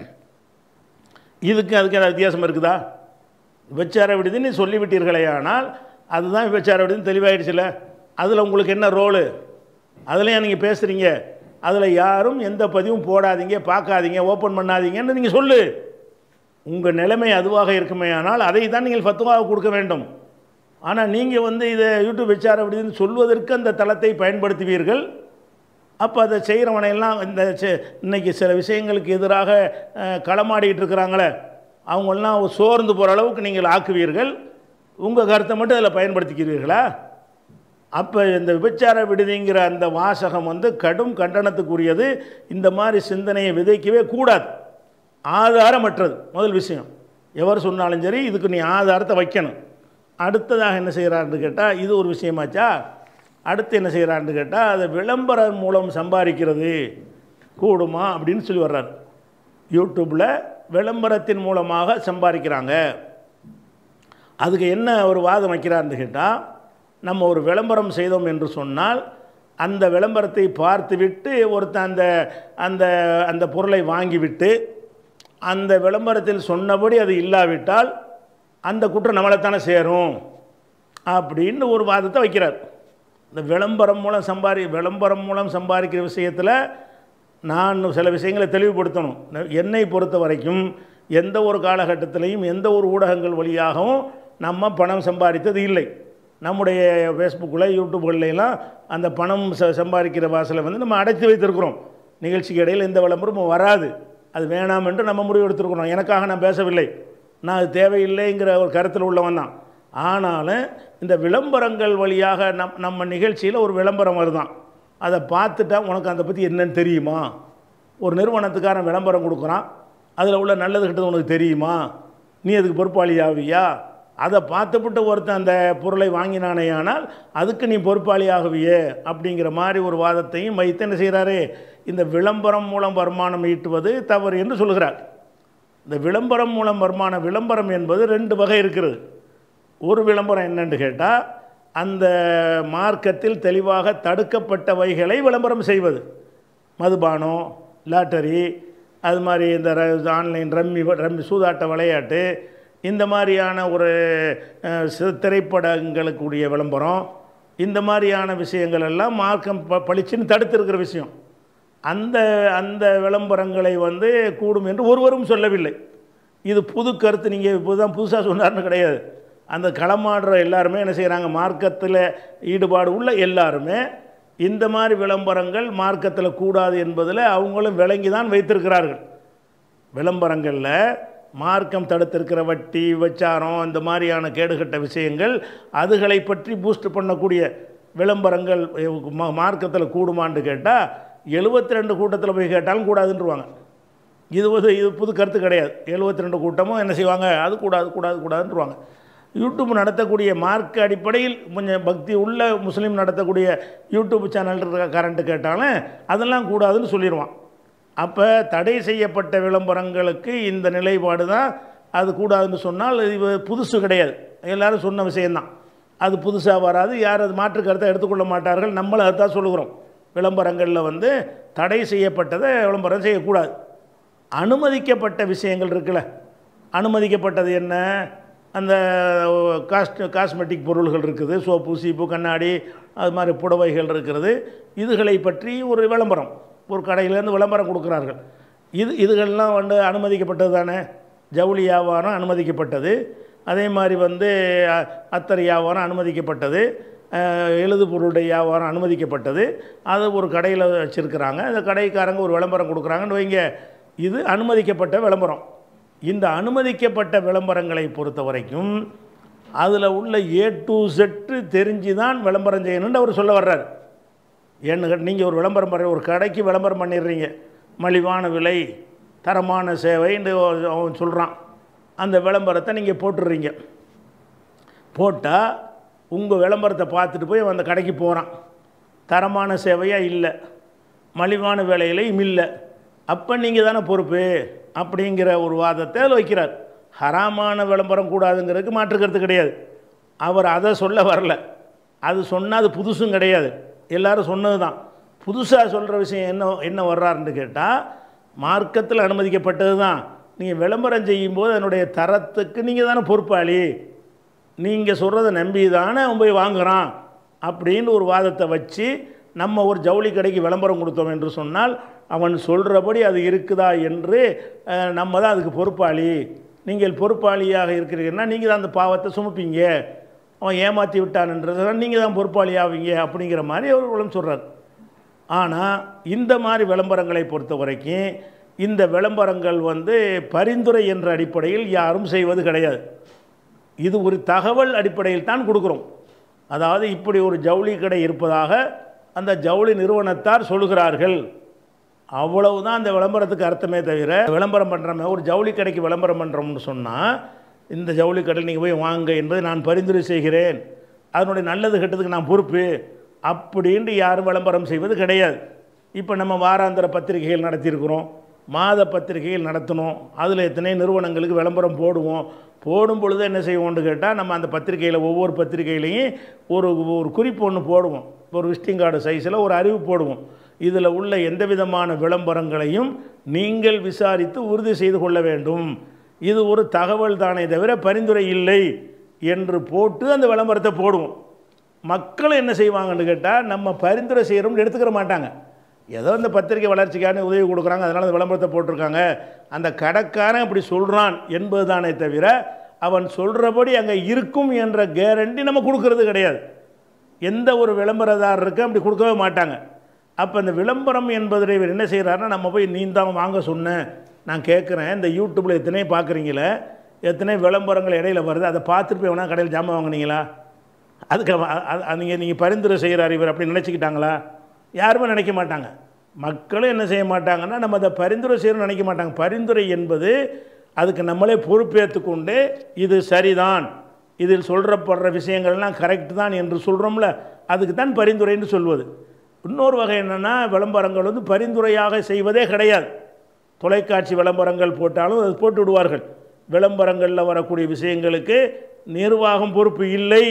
[SPEAKER 1] இதுக்கு அதுக்கு ஏதாவது வித்தியாசம் இருக்குதா விபச்சார விடுதின்னு சொல்லிவிட்டீர்களே ஆனால் அதுதான் விபச்சார விடுதின்னு தெளிவாயிடுச்சுல அதில் உங்களுக்கு என்ன ரோலு அதுலேயும் நீங்கள் பேசுகிறீங்க அதில் யாரும் எந்த பதிவும் போடாதீங்க பார்க்காதீங்க ஓப்பன் பண்ணாதீங்கன்னு நீங்கள் சொல்லு உங்கள் நிலைமை அதுவாக இருக்குமே ஆனால் அதை தான் நீங்கள் ஃபத்துவாக கொடுக்க வேண்டும் ஆனால் நீங்கள் வந்து இதை யூடியூப் விசார விடுதின்னு சொல்வதற்கு அந்த தளத்தை பயன்படுத்துவீர்கள் அப்போ அதை செய்கிறவனையெல்லாம் இந்த செ- இன்னைக்கு சில விஷயங்களுக்கு எதிராக அஹ், களமாடிக்கிட்டு இருக்கிறாங்களே அவங்கெல்லாம் சோர்ந்து போகிற அளவுக்கு நீங்கள் ஆக்குவீர்கள் உங்கள் கருத்தை மட்டும் அதில் பயன்படுத்திக்கிறீர்களா அப்போ இந்த விபச்சார விடுதிங்கிற அந்த வாசகம் வந்து கடும் கண்டனத்துக்குரியது இந்த மாதிரி சிந்தனையை விதைக்கவே கூடாது ஆதாரமற்றது முதல் விஷயம் எவர் சொன்னாலும் சரி இதுக்கு நீ ஆதாரத்தை வைக்கணும் அடுத்ததாக என்ன செய்கிறான்னு கேட்டால் இது ஒரு விஷயமாச்சா அடுத்து என்ன செய்கிறான்னு கேட்டால் அதை விளம்பரம் மூலம் சம்பாதிக்கிறது கூடுமா அப்படின்னு சொல்லி வர்றாரு யூடியூப்பில் விளம்பரத்தின் மூலமாக சம்பாதிக்கிறாங்க அதுக்கு என்ன ஒரு வாதம் வைக்கிறார்னு கேட்டால் நம்ம ஒரு விளம்பரம் செய்தோம் என்று சொன்னால் அந்த விளம்பரத்தை பார்த்துவிட்டு ஒருத்தன் அந்த அந்த அந்த பொருளை வாங்கிவிட்டு அந்த விளம்பரத்தில் சொன்னபடி அது இல்லாவிட்டால் அந்த குற்றம் நம்மளைத்தானே சேரும் அப்படின்னு ஒரு வாதத்தை வைக்கிறார் இந்த விளம்பரம் மூலம் சம்பாதி விளம்பரம் மூலம் சம்பாதிக்கிற விஷயத்தில் நான் சில விஷயங்களை தெளிவுபடுத்தணும் ந- என்னை பொறுத்த வரைக்கும் எந்த ஒரு காலகட்டத்திலையும் எந்த ஒரு ஊடகங்கள் வழியாகவும் நம்ம பணம் சம்பாதித்தது இல்லை நம்முடைய ஃபேஸ்புக்கில் யூடியூப்கள்லாம் அந்த பணம் ச சம்பாதிக்கிற வாசலை வந்து நம்ம அடைத்து வைத்திருக்கிறோம் நிகழ்ச்சிக்கு இடையில் எந்த விளம்பரமும் வராது அது வேணாம் என்று நம்ம முடிவு எடுத்திருக்கிறோம் எனக்காக நான் பேசவில்லை நான் அது தேவையில்லைங்கிற ஒரு கருத்தில் உள்ளவன் தான் ஆனாலும் இந்த விளம்பரங்கள் வழியாக நம் நம்ம நிகழ்ச்சியில் ஒரு விளம்பரம் வருதான் அதை பார்த்துட்டா உனக்கு அதை பற்றி என்னன்னு தெரியுமா ஒரு நிறுவனத்துக்காரன் விளம்பரம் கொடுக்குறான் அதில் உள்ள நல்லது கெட்டது உனக்கு தெரியுமா நீ அதுக்கு பொறுப்பாளி ஆவியா அதை பார்த்துவிட்டு ஒருத்தன் அந்த பொருளை வாங்கினானேயானால் அதுக்கு நீ பொறுப்பாளி ஆகுவியே அப்படிங்கிற மாதிரி ஒரு வாதத்தையும் வைத்து என்ன செய்கிறாரு இந்த விளம்பரம் மூலம் வருமானம் ஈட்டுவது தவறு என்று சொல்கிறார் இந்த விளம்பரம் மூலம் வருமான விளம்பரம் என்பது ரெண்டு வகை இருக்கிறது ஒரு விளம்பரம் என்னன்னு கேட்டால் அந்த மார்க்கத்தில் தெளிவாக தடுக்கப்பட்டவைகளை விளம்பரம் செய்வது மதுபானம் லாட்டரி அது மாதிரி இந்த ர- ஆன்லைன் ரம்மி ரம்மி சூதாட்ட விளையாட்டு இந்த மாதிரியான ஒரு அஹ், சி- திரைப்படங்களுக்குரிய விளம்பரம் இந்த மாதிரியான விஷயங்கள் எல்லாம் மார்க்கம் ப பளிச்சுன்னு தடுத்திருக்கிற விஷயம் அந்த அந்த விளம்பரங்களை வந்து கூடும் என்று ஒருவரும் சொல்லவில்லை இது புது கருத்து நீங்கள் இப்போ தான் புதுசாக சொன்னார்னு கிடையாது அந்த களமாடுற எல்லாருமே என்ன செய்கிறாங்க மார்க்கத்தில் ஈடுபாடு உள்ள எல்லாருமே இந்த மாதிரி விளம்பரங்கள் மார்க்கத்தில் கூடாது என்பதில் அவங்களும் விளங்கி தான் வைத்திருக்கிறார்கள் விளம்பரங்களில் மார்க்கம் தடுத்திருக்கிற வட்டி விபச்சாரம் இந்த மாதிரியான கேடுகட்ட விஷயங்கள் அதுகளை பற்றி பூஸ்ட் பண்ணக்கூடிய விளம்பரங்கள் மா- மார்க்கத்தில் கூடுமான்னு கேட்டால் எழுபத்தி ரெண்டு கூட்டத்தில் போய் கேட்டாலும் கூடாதுன்றவாங்க இது வந்து இது புது கருத்து கிடையாது எழுபத்தி ரெண்டு கூட்டமும் என்ன செய்வாங்க அது கூடாது கூடாது கூடாதுன்றவாங்க யூடியூப் நடத்தக்கூடிய மார்க்க அடிப்படையில் கொஞ்சம் பக்தி உள்ள முஸ்லீம் நடத்தக்கூடிய யூடியூப் சேனல் கரண்ட்டு கேட்டாலும் அதெல்லாம் கூடாதுன்னு சொல்லிடுவான் அப்போ தடை செய்யப்பட்ட விளம்பரங்களுக்கு இந்த நிலைப்பாடு தான் அது கூடாதுன்னு சொன்னால் இது புதுசு கிடையாது எல்லாரும் சொன்ன விஷயந்தான் அது புதுசாக வராது யார் அது மாற்று கருத்தை எடுத்துக்கொள்ள மாட்டார்கள் நம்மளும் அதுதான் சொல்லுகிறோம் விளம்பரங்களில் வந்து தடை செய்யப்பட்டதை விளம்பரம் செய்யக்கூடாது அனுமதிக்கப்பட்ட விஷயங்கள் இருக்குல்ல அனுமதிக்கப்பட்டது என்ன அந்த காஸ்ட் காஸ்மெட்டிக் பொருள்கள் இருக்குது சோப்பு சீப்பு கண்ணாடி அது மாதிரி புடவைகள் இருக்கிறது இதுகளை பற்றி ஒரு விளம்பரம் ஒரு கடையிலேருந்து விளம்பரம் கொடுக்குறார்கள் இது இதுகள்லாம் வந்து அனுமதிக்கப்பட்டது தானே ஜவுளி வியாபாரம் அனுமதிக்கப்பட்டது அதே மாதிரி வந்து அ- அத்தர் வியாபாரம் அனுமதிக்கப்பட்டது அஹ், எழுது பொருளுடைய வியாபாரம் அனுமதிக்கப்பட்டது அது ஒரு கடையில் வச்சுருக்கிறாங்க அந்த கடைக்காரங்க ஒரு விளம்பரம் கொடுக்குறாங்கன்னு வைங்க இது அனுமதிக்கப்பட்ட விளம்பரம் இந்த அனுமதிக்கப்பட்ட விளம்பரங்களை பொறுத்த வரைக்கும் அதில் உள்ள ஏ டு செட்டு தெரிஞ்சு தான் விளம்பரம் செய்யணும்னு அவர் சொல்ல வர்றார் ஏன்னு நீங்கள் ஒரு விளம்பரம் பண்ணுற ஒரு கடைக்கு விளம்பரம் பண்ணிடுறீங்க மலிவான விலை தரமான சேவைன்னு அவன் சொல்கிறான் அந்த விளம்பரத்தை நீங்கள் போட்டுடுறீங்க போட்டால் உங்கள் விளம்பரத்தை பார்த்துட்டு போய் அவன் அந்த கடைக்கு போகிறான் தரமான சேவையாக இல்லை மலிவான விலையிலையும் இல்லை அப்போ நீங்கள் தானே பொறுப்பு அப்படிங்கிற ஒரு வாதத்தை அதில் வைக்கிறார் ஹராமான விளம்பரம் கூடாதுங்கிறதுக்கு மாற்றுக்கிறது கிடையாது அவர் அதை சொல்ல வரல அது சொன்னால் அது புதுசும் கிடையாது எல்லாரும் சொன்னது தான் புதுசாக சொல்கிற விஷயம் என்ன என்ன வர்றாருன்னு கேட்டால் மார்க்கத்தில் அனுமதிக்கப்பட்டது தான் நீங்கள் விளம்பரம் செய்யும்போது அதனுடைய தரத்துக்கு நீங்கள் தானே பொறுப்பாளி நீங்கள் சொல்கிறத நம்பி தானே அவன் போய் வாங்குறான் அப்படின்னு ஒரு வாதத்தை வச்சு நம்ம ஒரு ஜவுளி கடைக்கு விளம்பரம் கொடுத்தோம் என்று சொன்னால் அவன் சொல்கிறபடி அது இருக்குதா என்று அஹ், நம்ம தான் அதுக்கு பொறுப்பாளி நீங்கள் பொறுப்பாளியாக இருக்கிறீங்கன்னா நீங்கள் தான் அந்த பாவத்தை சுமப்பீங்க அவன் ஏமாற்றி விட்டான்ன்றதை நீங்கள் தான் பொறுப்பாளி ஆவீங்க அப்படிங்கிற மாதிரி அவர் விளம் சொல்கிறார் ஆனால் இந்த மாதிரி விளம்பரங்களை பொறுத்த வரைக்கும் இந்த விளம்பரங்கள் வந்து பரிந்துரை என்ற அடிப்படையில் யாரும் செய்வது கிடையாது இது ஒரு தகவல் அடிப்படையில் தான் கொடுக்குறோம் அதாவது இப்படி ஒரு ஜவுளி கடை இருப்பதாக அந்த ஜவுளி நிறுவனத்தார் சொல்கிறார்கள் அவ்வளவுதான் அந்த விளம்பரத்துக்கு அர்த்தமே தவிர விளம்பரம் பண்ணுறோமே ஒரு ஜவுளி கடைக்கு விளம்பரம் பண்ணுறோம்னு சொன்னால் இந்த ஜவுளி கடையில் நீங்கள் போய் வாங்க என்பதை நான் பரிந்துரை செய்கிறேன் அதனுடைய நல்லது கெட்டதுக்கு நான் பொறுப்பு அப்படின்ட்டு யாரும் விளம்பரம் செய்வது கிடையாது இப்போ நம்ம வாராந்திர பத்திரிகைகள் நடத்தியிருக்கிறோம் மாத பத்திரிகைகள் நடத்தணும் அதில் எத்தனை நிறுவனங்களுக்கு விளம்பரம் போடுவோம் போடும் பொழுது என்ன செய்வோம்னு கேட்டால் நம்ம அந்த பத்திரிகையில் ஒவ்வொரு பத்திரிகையிலையும் ஒரு ஒரு குறிப்பு ஒன்று போடுவோம் ஒரு விசிட்டிங் கார்டு சைஸில் ஒரு அறிவு போடுவோம் இதில் உள்ள எந்த விதமான விளம்பரங்களையும் நீங்கள் விசாரித்து உறுதி செய்து கொள்ள வேண்டும் இது ஒரு தகவல் தானே தவிர பரிந்துரை இல்லை என்று போட்டு அந்த விளம்பரத்தை போடுவோம் மக்கள் என்ன செய்வாங்கன்னு கேட்டால் நம்ம பரிந்துரை செய்கிறோம்னு எடுத்துக்கிற மாட்டாங்க ஏதோ இந்த பத்திரிகை வளர்ச்சிக்கான உதவி கொடுக்குறாங்க அதனால் அந்த விளம்பரத்தை போட்டிருக்காங்க அந்த கடைக்காரன் அப்படி சொல்கிறான் என்பது தானே தவிர அவன் சொல்கிறபடி அங்கே இருக்கும் என்ற கேரண்டி நம்ம கொடுக்கறது கிடையாது எந்த ஒரு விளம்பரதாரருக்கும் அப்படி கொடுக்கவே மாட்டாங்க அப்போ இந்த விளம்பரம் என்பதை இவர் என்ன செய்கிறாருன்னா நம்ம போய் நீ தான் வாங்க சொன்னேன் நான் கேட்குறேன் இந்த யூடியூப்பில் எத்தனை பார்க்குறீங்களே எத்தனை விளம்பரங்கள் இடையில வருது அதை பார்த்துட்டு போய் வேணா கடையில் ஜாமான் வாங்குனீங்களா அதுக்கு நீங்கள் நீங்கள் பரிந்துரை செய்கிறார் இவர் அப்படி நினச்சிக்கிட்டாங்களா யாருமே நினைக்க மாட்டாங்க மக்களும் என்ன செய்ய மாட்டாங்கன்னா நம்ம அதை பரிந்துரை செய்யணும்னு நினைக்க மாட்டாங்க பரிந்துரை என்பது அதுக்கு நம்மளே பொறுப்பேற்றுக்கொண்டு இது சரிதான் இதில் சொல்கிறப்படுற விஷயங்கள்லாம் கரெக்ட் தான் என்று சொல்கிறோம்ல அதுக்கு தான் பரிந்துரைன்னு சொல்வது இன்னொரு வகை என்னென்னா விளம்பரங்கள் வந்து பரிந்துரையாக செய்வதே கிடையாது தொலைக்காட்சி விளம்பரங்கள் போட்டாலும் அது போட்டு விடுவார்கள் விளம்பரங்களில் வரக்கூடிய விஷயங்களுக்கு நிர்வாகம் பொறுப்பு இல்லை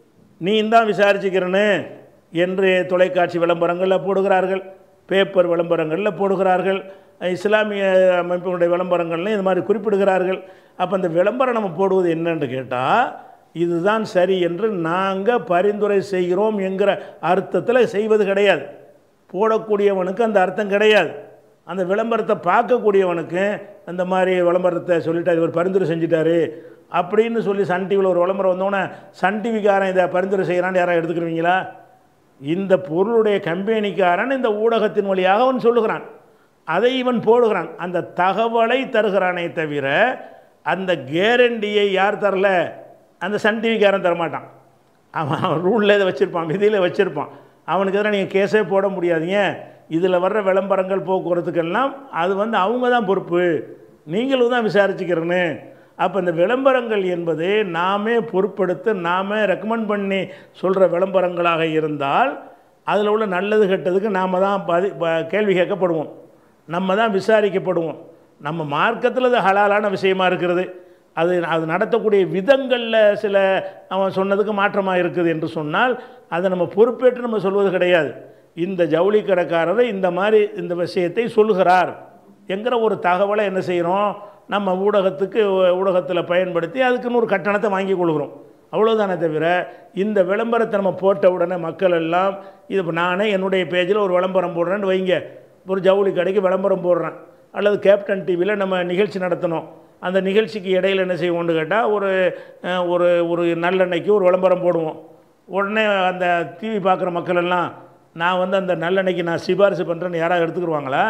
[SPEAKER 1] நீ தான் விசாரிச்சுக்கிறன்னு என்று தொலைக்காட்சி விளம்பரங்களில் போடுகிறார்கள் பேப்பர் விளம்பரங்களில் போடுகிறார்கள் இஸ்லாமிய அமைப்பினுடைய விளம்பரங்கள்லையும் இது மாதிரி குறிப்பிடுகிறார்கள் அப்போ அந்த விளம்பரம் நம்ம போடுவது என்னன்னு கேட்டால் இதுதான் சரி என்று நாங்கள் பரிந்துரை செய்கிறோம் என்கிற அர்த்தத்தில் செய்வது கிடையாது போடக்கூடியவனுக்கு அந்த அர்த்தம் கிடையாது அந்த விளம்பரத்தை பார்க்கக்கூடியவனுக்கு அந்த மாதிரி விளம்பரத்தை சொல்லிட்டாரு இவர் பரிந்துரை செஞ்சிட்டாரு அப்படின்னு சொல்லி சன் டிவியில் ஒரு விளம்பரம் வந்தோடனே சன் டிவிக்காரன் இதை பரிந்துரை செய்கிறான்னு யாராவது எடுத்துக்கிறீங்களா இந்த பொருளுடைய கம்பெனிக்காரன் இந்த ஊடகத்தின் வழியாக அவன் சொல்லுகிறான் அதை இவன் போடுகிறான் அந்த தகவலை தருகிறானே தவிர அந்த கேரண்டியை யார் தரல அந்த சன் டிவிக்காரன் தரமாட்டான் அவன் அவன் ரூலில் இதை வச்சுருப்பான் விதியில் வச்சுருப்பான் அவனுக்கு எதிராக நீங்கள் கேஸே போட முடியாதீங்க இதில் வர்ற விளம்பரங்கள் போக்குவரத்துக்கெல்லாம் அது வந்து அவங்க தான் பொறுப்பு நீங்களும் தான் விசாரிச்சுக்கிறேன்னு அப்போ இந்த விளம்பரங்கள் என்பது நாமே பொறுப்பெடுத்து நாமே ரெக்கமெண்ட் பண்ணி சொல்கிற விளம்பரங்களாக இருந்தால் அதில் உள்ள நல்லது கெட்டதுக்கு நாம் தான் பதி ப- கேள்வி கேட்கப்படுவோம் நம்ம தான் விசாரிக்கப்படுவோம் நம்ம மார்க்கத்தில் அது ஹலாலான விஷயமா இருக்கிறது அது அது நடத்தக்கூடிய விதங்களில் சில அவன் சொன்னதுக்கு மாற்றமாக இருக்குது என்று சொன்னால் அதை நம்ம பொறுப்பேற்று நம்ம சொல்வது கிடையாது இந்த ஜவுளி கடைக்காரர் இந்த மாதிரி இந்த விஷயத்தை சொல்லுகிறார் என்கிற ஒரு தகவலை என்ன செய்கிறோம் நம்ம ஊடகத்துக்கு ஊடகத்தில் பயன்படுத்தி அதுக்குன்னு ஒரு கட்டணத்தை வாங்கி கொள்கிறோம் அவ்வளோதானே தவிர இந்த விளம்பரத்தை நம்ம போட்ட உடனே மக்கள் எல்லாம் இது இப்போ நானே என்னுடைய பேஜில் ஒரு விளம்பரம் போடுறேன்னு வைங்க ஒரு ஜவுளி கடைக்கு விளம்பரம் போடுறேன் அல்லது கேப்டன் டிவியில் நம்ம நிகழ்ச்சி நடத்தணும் அந்த நிகழ்ச்சிக்கு இடையில் என்ன செய்வோம்னு கேட்டால் ஒரு அஹ், ஒரு ஒரு நல்லெண்ணெய்க்கு ஒரு விளம்பரம் போடுவோம் உடனே அந்த டிவி பார்க்குற மக்கள் எல்லாம் நான் வந்து அந்த நல்லெண்ணெய்க்கு நான் சிபாரிசு பண்ணுறேன்னு யாராவது எடுத்துக்கிடுவாங்களா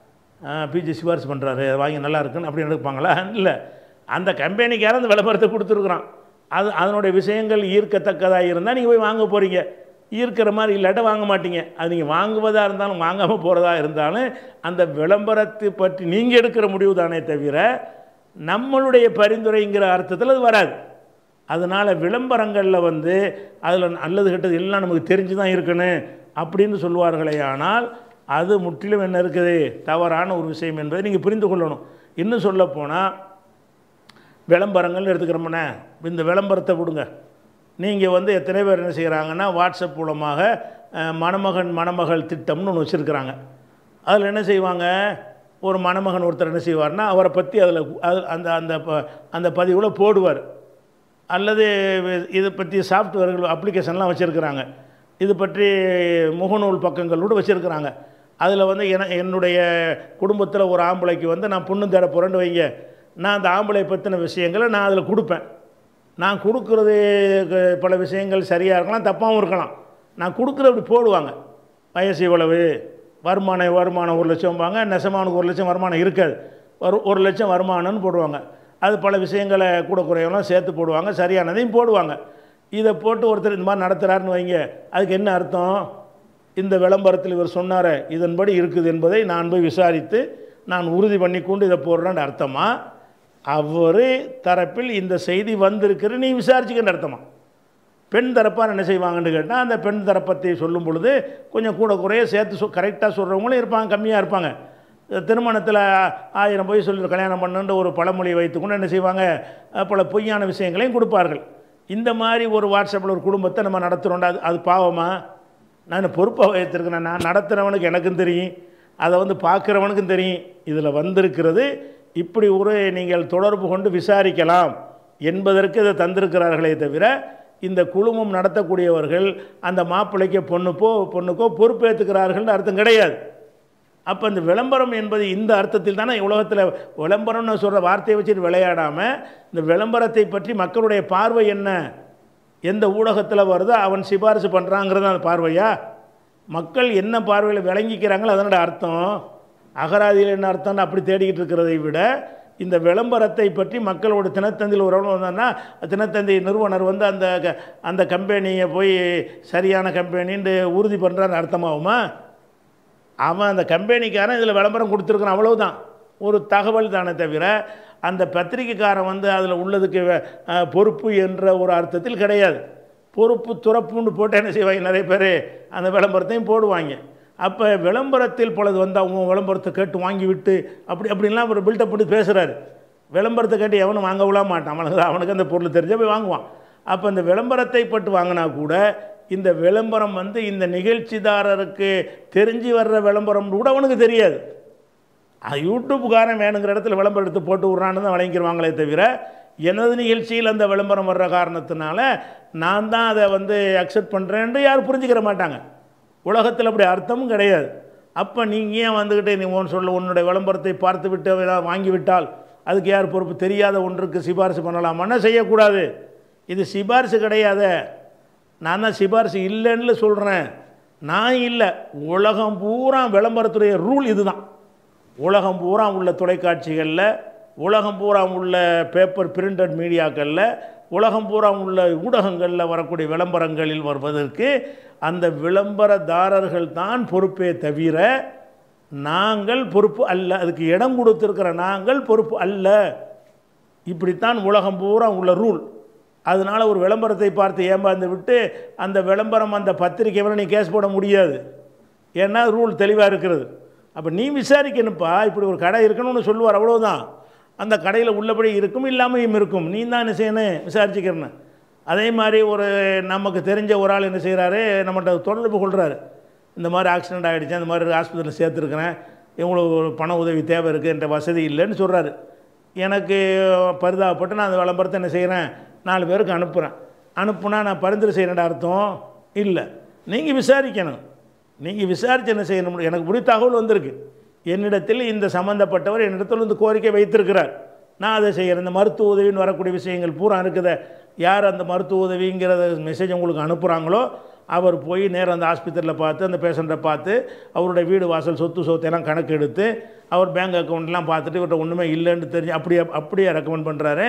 [SPEAKER 1] பிஜி சிபாரிசு பண்ணுறாரு வாங்கி நல்லா இருக்குன்னு அப்படி எடுப்பாங்களா இல்லை அந்த கம்பெனிக்காரன் அந்த விளம்பரத்தை கொடுத்துருக்குறான் அது அதனுடைய விஷயங்கள் ஈர்க்கத்தக்கதாக இருந்தால் நீங்கள் போய் வாங்க போகிறீங்க ஈர்க்கிற மாதிரி இல்லாட்ட வாங்க மாட்டீங்க அது நீங்கள் வாங்குவதாக இருந்தாலும் வாங்காமல் போகிறதா இருந்தாலும் அந்த விளம்பரத்தை பற்றி நீங்கள் எடுக்கிற முடிவு தானே தவிர நம்மளுடைய பரிந்துரைங்கிற அர்த்தத்தில் அது வராது அதனால் விளம்பரங்களில் வந்து அதில் நல்லது கெட்டது எல்லாம் நமக்கு தெரிஞ்சு தான் இருக்கணும் அப்படின்னு சொல்லுவார்களே ஆனால் அது முற்றிலும் என்ன இருக்குது தவறான ஒரு விஷயம் என்பதை நீங்கள் புரிந்து கொள்ளணும் இன்னும் சொல்லப்போனால் விளம்பரங்கள் எடுத்துக்கிறோம்னா இந்த விளம்பரத்தை விடுங்க நீங்கள் வந்து எத்தனை பேர் என்ன செய்கிறாங்கன்னா வாட்ஸ்அப் மூலமாக அஹ், மணமகன் மணமகள் திட்டம்னு ஒன்று வச்சுருக்கிறாங்க அதில் என்ன செய்வாங்க ஒரு மணமகன் ஒருத்தர் என்ன செய்வார்னா அவரை பற்றி அதில் அந்த அந்த ப- அந்த பதிவில் போடுவார் அல்லது இதை பற்றி சாஃப்ட்வேர்கள் அப்ளிகேஷன்லாம் வச்சுருக்கிறாங்க இது பற்றி முகநூல் பக்கங்கள் கூட வச்சுருக்கிறாங்க அதில் வந்து என என்னுடைய குடும்பத்தில் ஒரு ஆம்பளைக்கு வந்து நான் பொண்ணு தேட போகிறேன்னு வைங்க நான் அந்த ஆம்பளை பற்றின விஷயங்களை நான் அதில் கொடுப்பேன் நான் கொடுக்குறது க- பல விஷயங்கள் சரியாக இருக்கலாம் தப்பாகவும் இருக்கலாம் நான் கொடுக்குறது அப்படி போடுவாங்க வயசு இவ்வளவு வருமானம் வருமானம் ஒரு லட்சம்பாங்க நெசமானுக்கு ஒரு லட்சம் வருமானம் இருக்காது ஒரு ஒரு லட்சம் வருமானம்னு போடுவாங்க அது பல விஷயங்களை கூட குறையெல்லாம் சேர்த்து போடுவாங்க சரியானதையும் போடுவாங்க இதை போட்டு ஒருத்தர் இந்த மாதிரி நடத்துகிறாருன்னு வைங்க அதுக்கு என்ன அர்த்தம் இந்த விளம்பரத்தில் இவர் சொன்னாரே இதன்படி இருக்குது என்பதை நான் போய் விசாரித்து நான் உறுதி பண்ணி கொண்டு இதை போடுறேன்னு அர்த்தமா அவர் தரப்பில் இந்த செய்தி வந்திருக்குன்னு நீ விசாரிச்சுக்கின்ற அர்த்தமா பெண் தரப்பார் என்ன செய்வாங்கன்னு கேட்டால் அந்த பெண் தரப்பத்தை சொல்லும் பொழுது கொஞ்சம் கூட குறைய சேர்த்து சொ கரெக்டாக சொல்கிறவங்களும் இருப்பாங்க கம்மியாக இருப்பாங்க திருமணத்தில் ஆயிரம் பொய் சொல்லி கல்யாணம் பண்ணுன்ற ஒரு பழமொழியை வைத்துக்கொண்டு என்ன செய்வாங்க அஹ், பல பொய்யான விஷயங்களையும் கொடுப்பார்கள் இந்த மாதிரி ஒரு வாட்ஸ்அப்பில் ஒரு குடும்பத்தை நம்ம நடத்துகிறோம்டா அது அது பாவமா நான் பொறுப்பாக வைத்திருக்கிறேன் நான் நடத்துகிறவனுக்கு எனக்கும் தெரியும் அதை வந்து பார்க்குறவனுக்கும் தெரியும் இதில் வந்திருக்கிறது இப்படி ஒரு நீங்கள் தொடர்பு கொண்டு விசாரிக்கலாம் என்பதற்கு இதை தந்திருக்கிறார்களே தவிர இந்த குழுமம் நடத்தக்கூடியவர்கள் அந்த மாப்பிள்ளைக்கு பொண்ணுக்கோ பொண்ணுக்கோ பொறுப்பேற்றுக்கிறார்கள்னு அர்த்தம் கிடையாது அப்போ இந்த விளம்பரம் என்பது இந்த அர்த்தத்தில் தானே உலகத்தில் விளம்பரம்னு சொல்கிற வார்த்தையை வச்சுட்டு விளையாடாமல் இந்த விளம்பரத்தை பற்றி மக்களுடைய பார்வை என்ன எந்த ஊடகத்தில் வருதோ அவன் சிபாரிசு பண்ணுறாங்கிறது அந்த பார்வையா மக்கள் என்ன பார்வையில் விளங்கிக்கிறாங்களோ அதனோட அர்த்தம் அகராதியில் என்ன அர்த்தம்னு அப்படி தேடிக்கிட்டு இருக்கிறதை விட இந்த விளம்பரத்தை பற்றி மக்களோட தினத்தந்தியில் ஒரு வந்தான்னா தினத்தந்தி நிறுவனர் வந்து அந்த க- அந்த கம்பெனியை போய் சரியான கம்பெனின்னு உறுதி பண்ணுறான்னு அர்த்தமாகுமா அவன் அந்த கம்பெனிக்காரன் இதில் விளம்பரம் கொடுத்துருக்கான் அவ்வளவுதான் ஒரு தகவல் தானே தவிர அந்த பத்திரிக்கைக்காரன் வந்து அதில் உள்ளதுக்கு வே- அஹ், பொறுப்பு என்ற ஒரு அர்த்தத்தில் கிடையாது பொறுப்பு துறப்புன்னு போட்டு என்ன செய்வாங்க நிறைய பேர் அந்த விளம்பரத்தையும் போடுவாங்க அப்போ விளம்பரத்தில் பொழுது வந்து அவங்க விளம்பரத்தை கேட்டு வாங்கி விட்டு அப்படி அப்படின்லாம் ஒரு பில்டப் பண்ணி பேசுகிறாரு விளம்பரத்தை கேட்டு எவனும் வாங்க விட மாட்டான் அவனுக்கு அவனுக்கு அந்த பொருள் தெரிஞ்ச போய் வாங்குவான் அப்போ இந்த விளம்பரத்தை பட்டு வாங்கினா கூட இந்த விளம்பரம் வந்து இந்த நிகழ்ச்சிதாரருக்கு தெரிஞ்சு வர்ற விளம்பரம் கூட அவனுக்கு தெரியாது அது யூடியூப்புக்காரன் வேணுங்கிற இடத்துல விளம்பரம் எடுத்து போட்டு விட்றான்னு தான் வழங்கிடுவாங்களே தவிர எனது நிகழ்ச்சியில் அந்த விளம்பரம் வர்ற காரணத்தினால நான் தான் அதை வந்து அக்செப்ட் பண்ணுறேன்ட்டு யாரும் புரிஞ்சுக்கிற மாட்டாங்க உலகத்தில் அப்படி அர்த்தமும் கிடையாது அப்போ நீங்கள் ஏன் வந்துக்கிட்டு நீ ஒன்று சொல்ல உன்னுடைய விளம்பரத்தை பார்த்து விட்டு ஏதாவது வாங்கிவிட்டால் அதுக்கு யார் பொறுப்பு தெரியாத ஒன்றுக்கு சிபாரிசு பண்ணலாமான்னா செய்யக்கூடாது இது சிபாரிசு கிடையாது நான் தான் சிபாரிசு இல்லைன்னு சொல்கிறேன் நான் இல்லை உலகம் பூரா விளம்பரத்துடைய ரூல் இதுதான் உலகம் பூரா உள்ள தொலைக்காட்சிகளில் உலகம் பூரா உள்ள பேப்பர் பிரிண்டட் மீடியாக்களில் உலகம் பூரா உள்ள ஊடகங்களில் வரக்கூடிய விளம்பரங்களில் வருவதற்கு அந்த விளம்பரதாரர்கள் தான் பொறுப்பே தவிர நாங்கள் பொறுப்பு அல்ல அதுக்கு இடம் கொடுத்துருக்கிற நாங்கள் பொறுப்பு அல்ல இப்படித்தான் உலகம் பூரா உள்ள ரூல் அதனால் ஒரு விளம்பரத்தை பார்த்து ஏமாந்து விட்டு அந்த விளம்பரம் அந்த பத்திரிக்கை மேலே நீ கேஸ் போட முடியாது ஏன்னா ரூல் தெளிவாக இருக்கிறது அப்போ நீ விசாரிக்கணுப்பா இப்படி ஒரு கடை இருக்கணும்னு சொல்லுவார் அவ்வளோதான் அந்த கடையில் உள்ளபடி இருக்கும் இல்லாமையும் இருக்கும் நீ தான் என்ன செய்யணும் விசாரிச்சுக்கிறேன்னு அதே மாதிரி ஒரு நமக்கு தெரிஞ்ச ஒரு ஆள் என்ன செய்கிறாரு நம்மகிட்ட தொடர்பு கொள்கிறாரு இந்த மாதிரி ஆக்சிடெண்ட் ஆகிடுச்சு அந்த மாதிரி ஹாஸ்பிட்டலில் சேர்த்துருக்கிறேன் இவங்களுக்கு ஒரு பண உதவி தேவை இருக்குது என்கிட்ட வசதி இல்லைன்னு சொல்கிறாரு எனக்கு பரிதாபப்பட்டு நான் அந்த விளம்பரத்தை என்ன செய்கிறேன் நாலு பேருக்கு அனுப்புகிறேன் அனுப்புனா நான் பரிந்துரை செய்கிறேன் அர்த்தம் இல்லை நீங்கள் விசாரிக்கணும் நீங்கள் விசாரித்து என்ன செய்யணும் எனக்கு இப்படி தகவல் வந்திருக்கு என்னிடத்தில் இந்த சம்மந்தப்பட்டவர் என்னிடத்தில் இந்த கோரிக்கை வைத்திருக்கிறார் நான் அதை செய்கிறேன் இந்த மருத்துவ உதவின்னு வரக்கூடிய விஷயங்கள் பூரா இருக்குதே யார் அந்த மருத்துவ உதவிங்கிறத மெசேஜ் உங்களுக்கு அனுப்புகிறாங்களோ அவர் போய் நேரம் அந்த ஆஸ்பத்திரியில் பார்த்து அந்த பேஷண்ட்டை பார்த்து அவருடைய வீடு வாசல் சொத்து சொத்தையெல்லாம் கணக்கு எடுத்து அவர் பேங்க் அக்கௌண்ட்லாம் பார்த்துட்டு இவர்கிட்ட ஒன்றுமே இல்லைன்னு தெரிஞ்சு அப்படியே அப்படியே ரெக்கமெண்ட் பண்ணுறாரு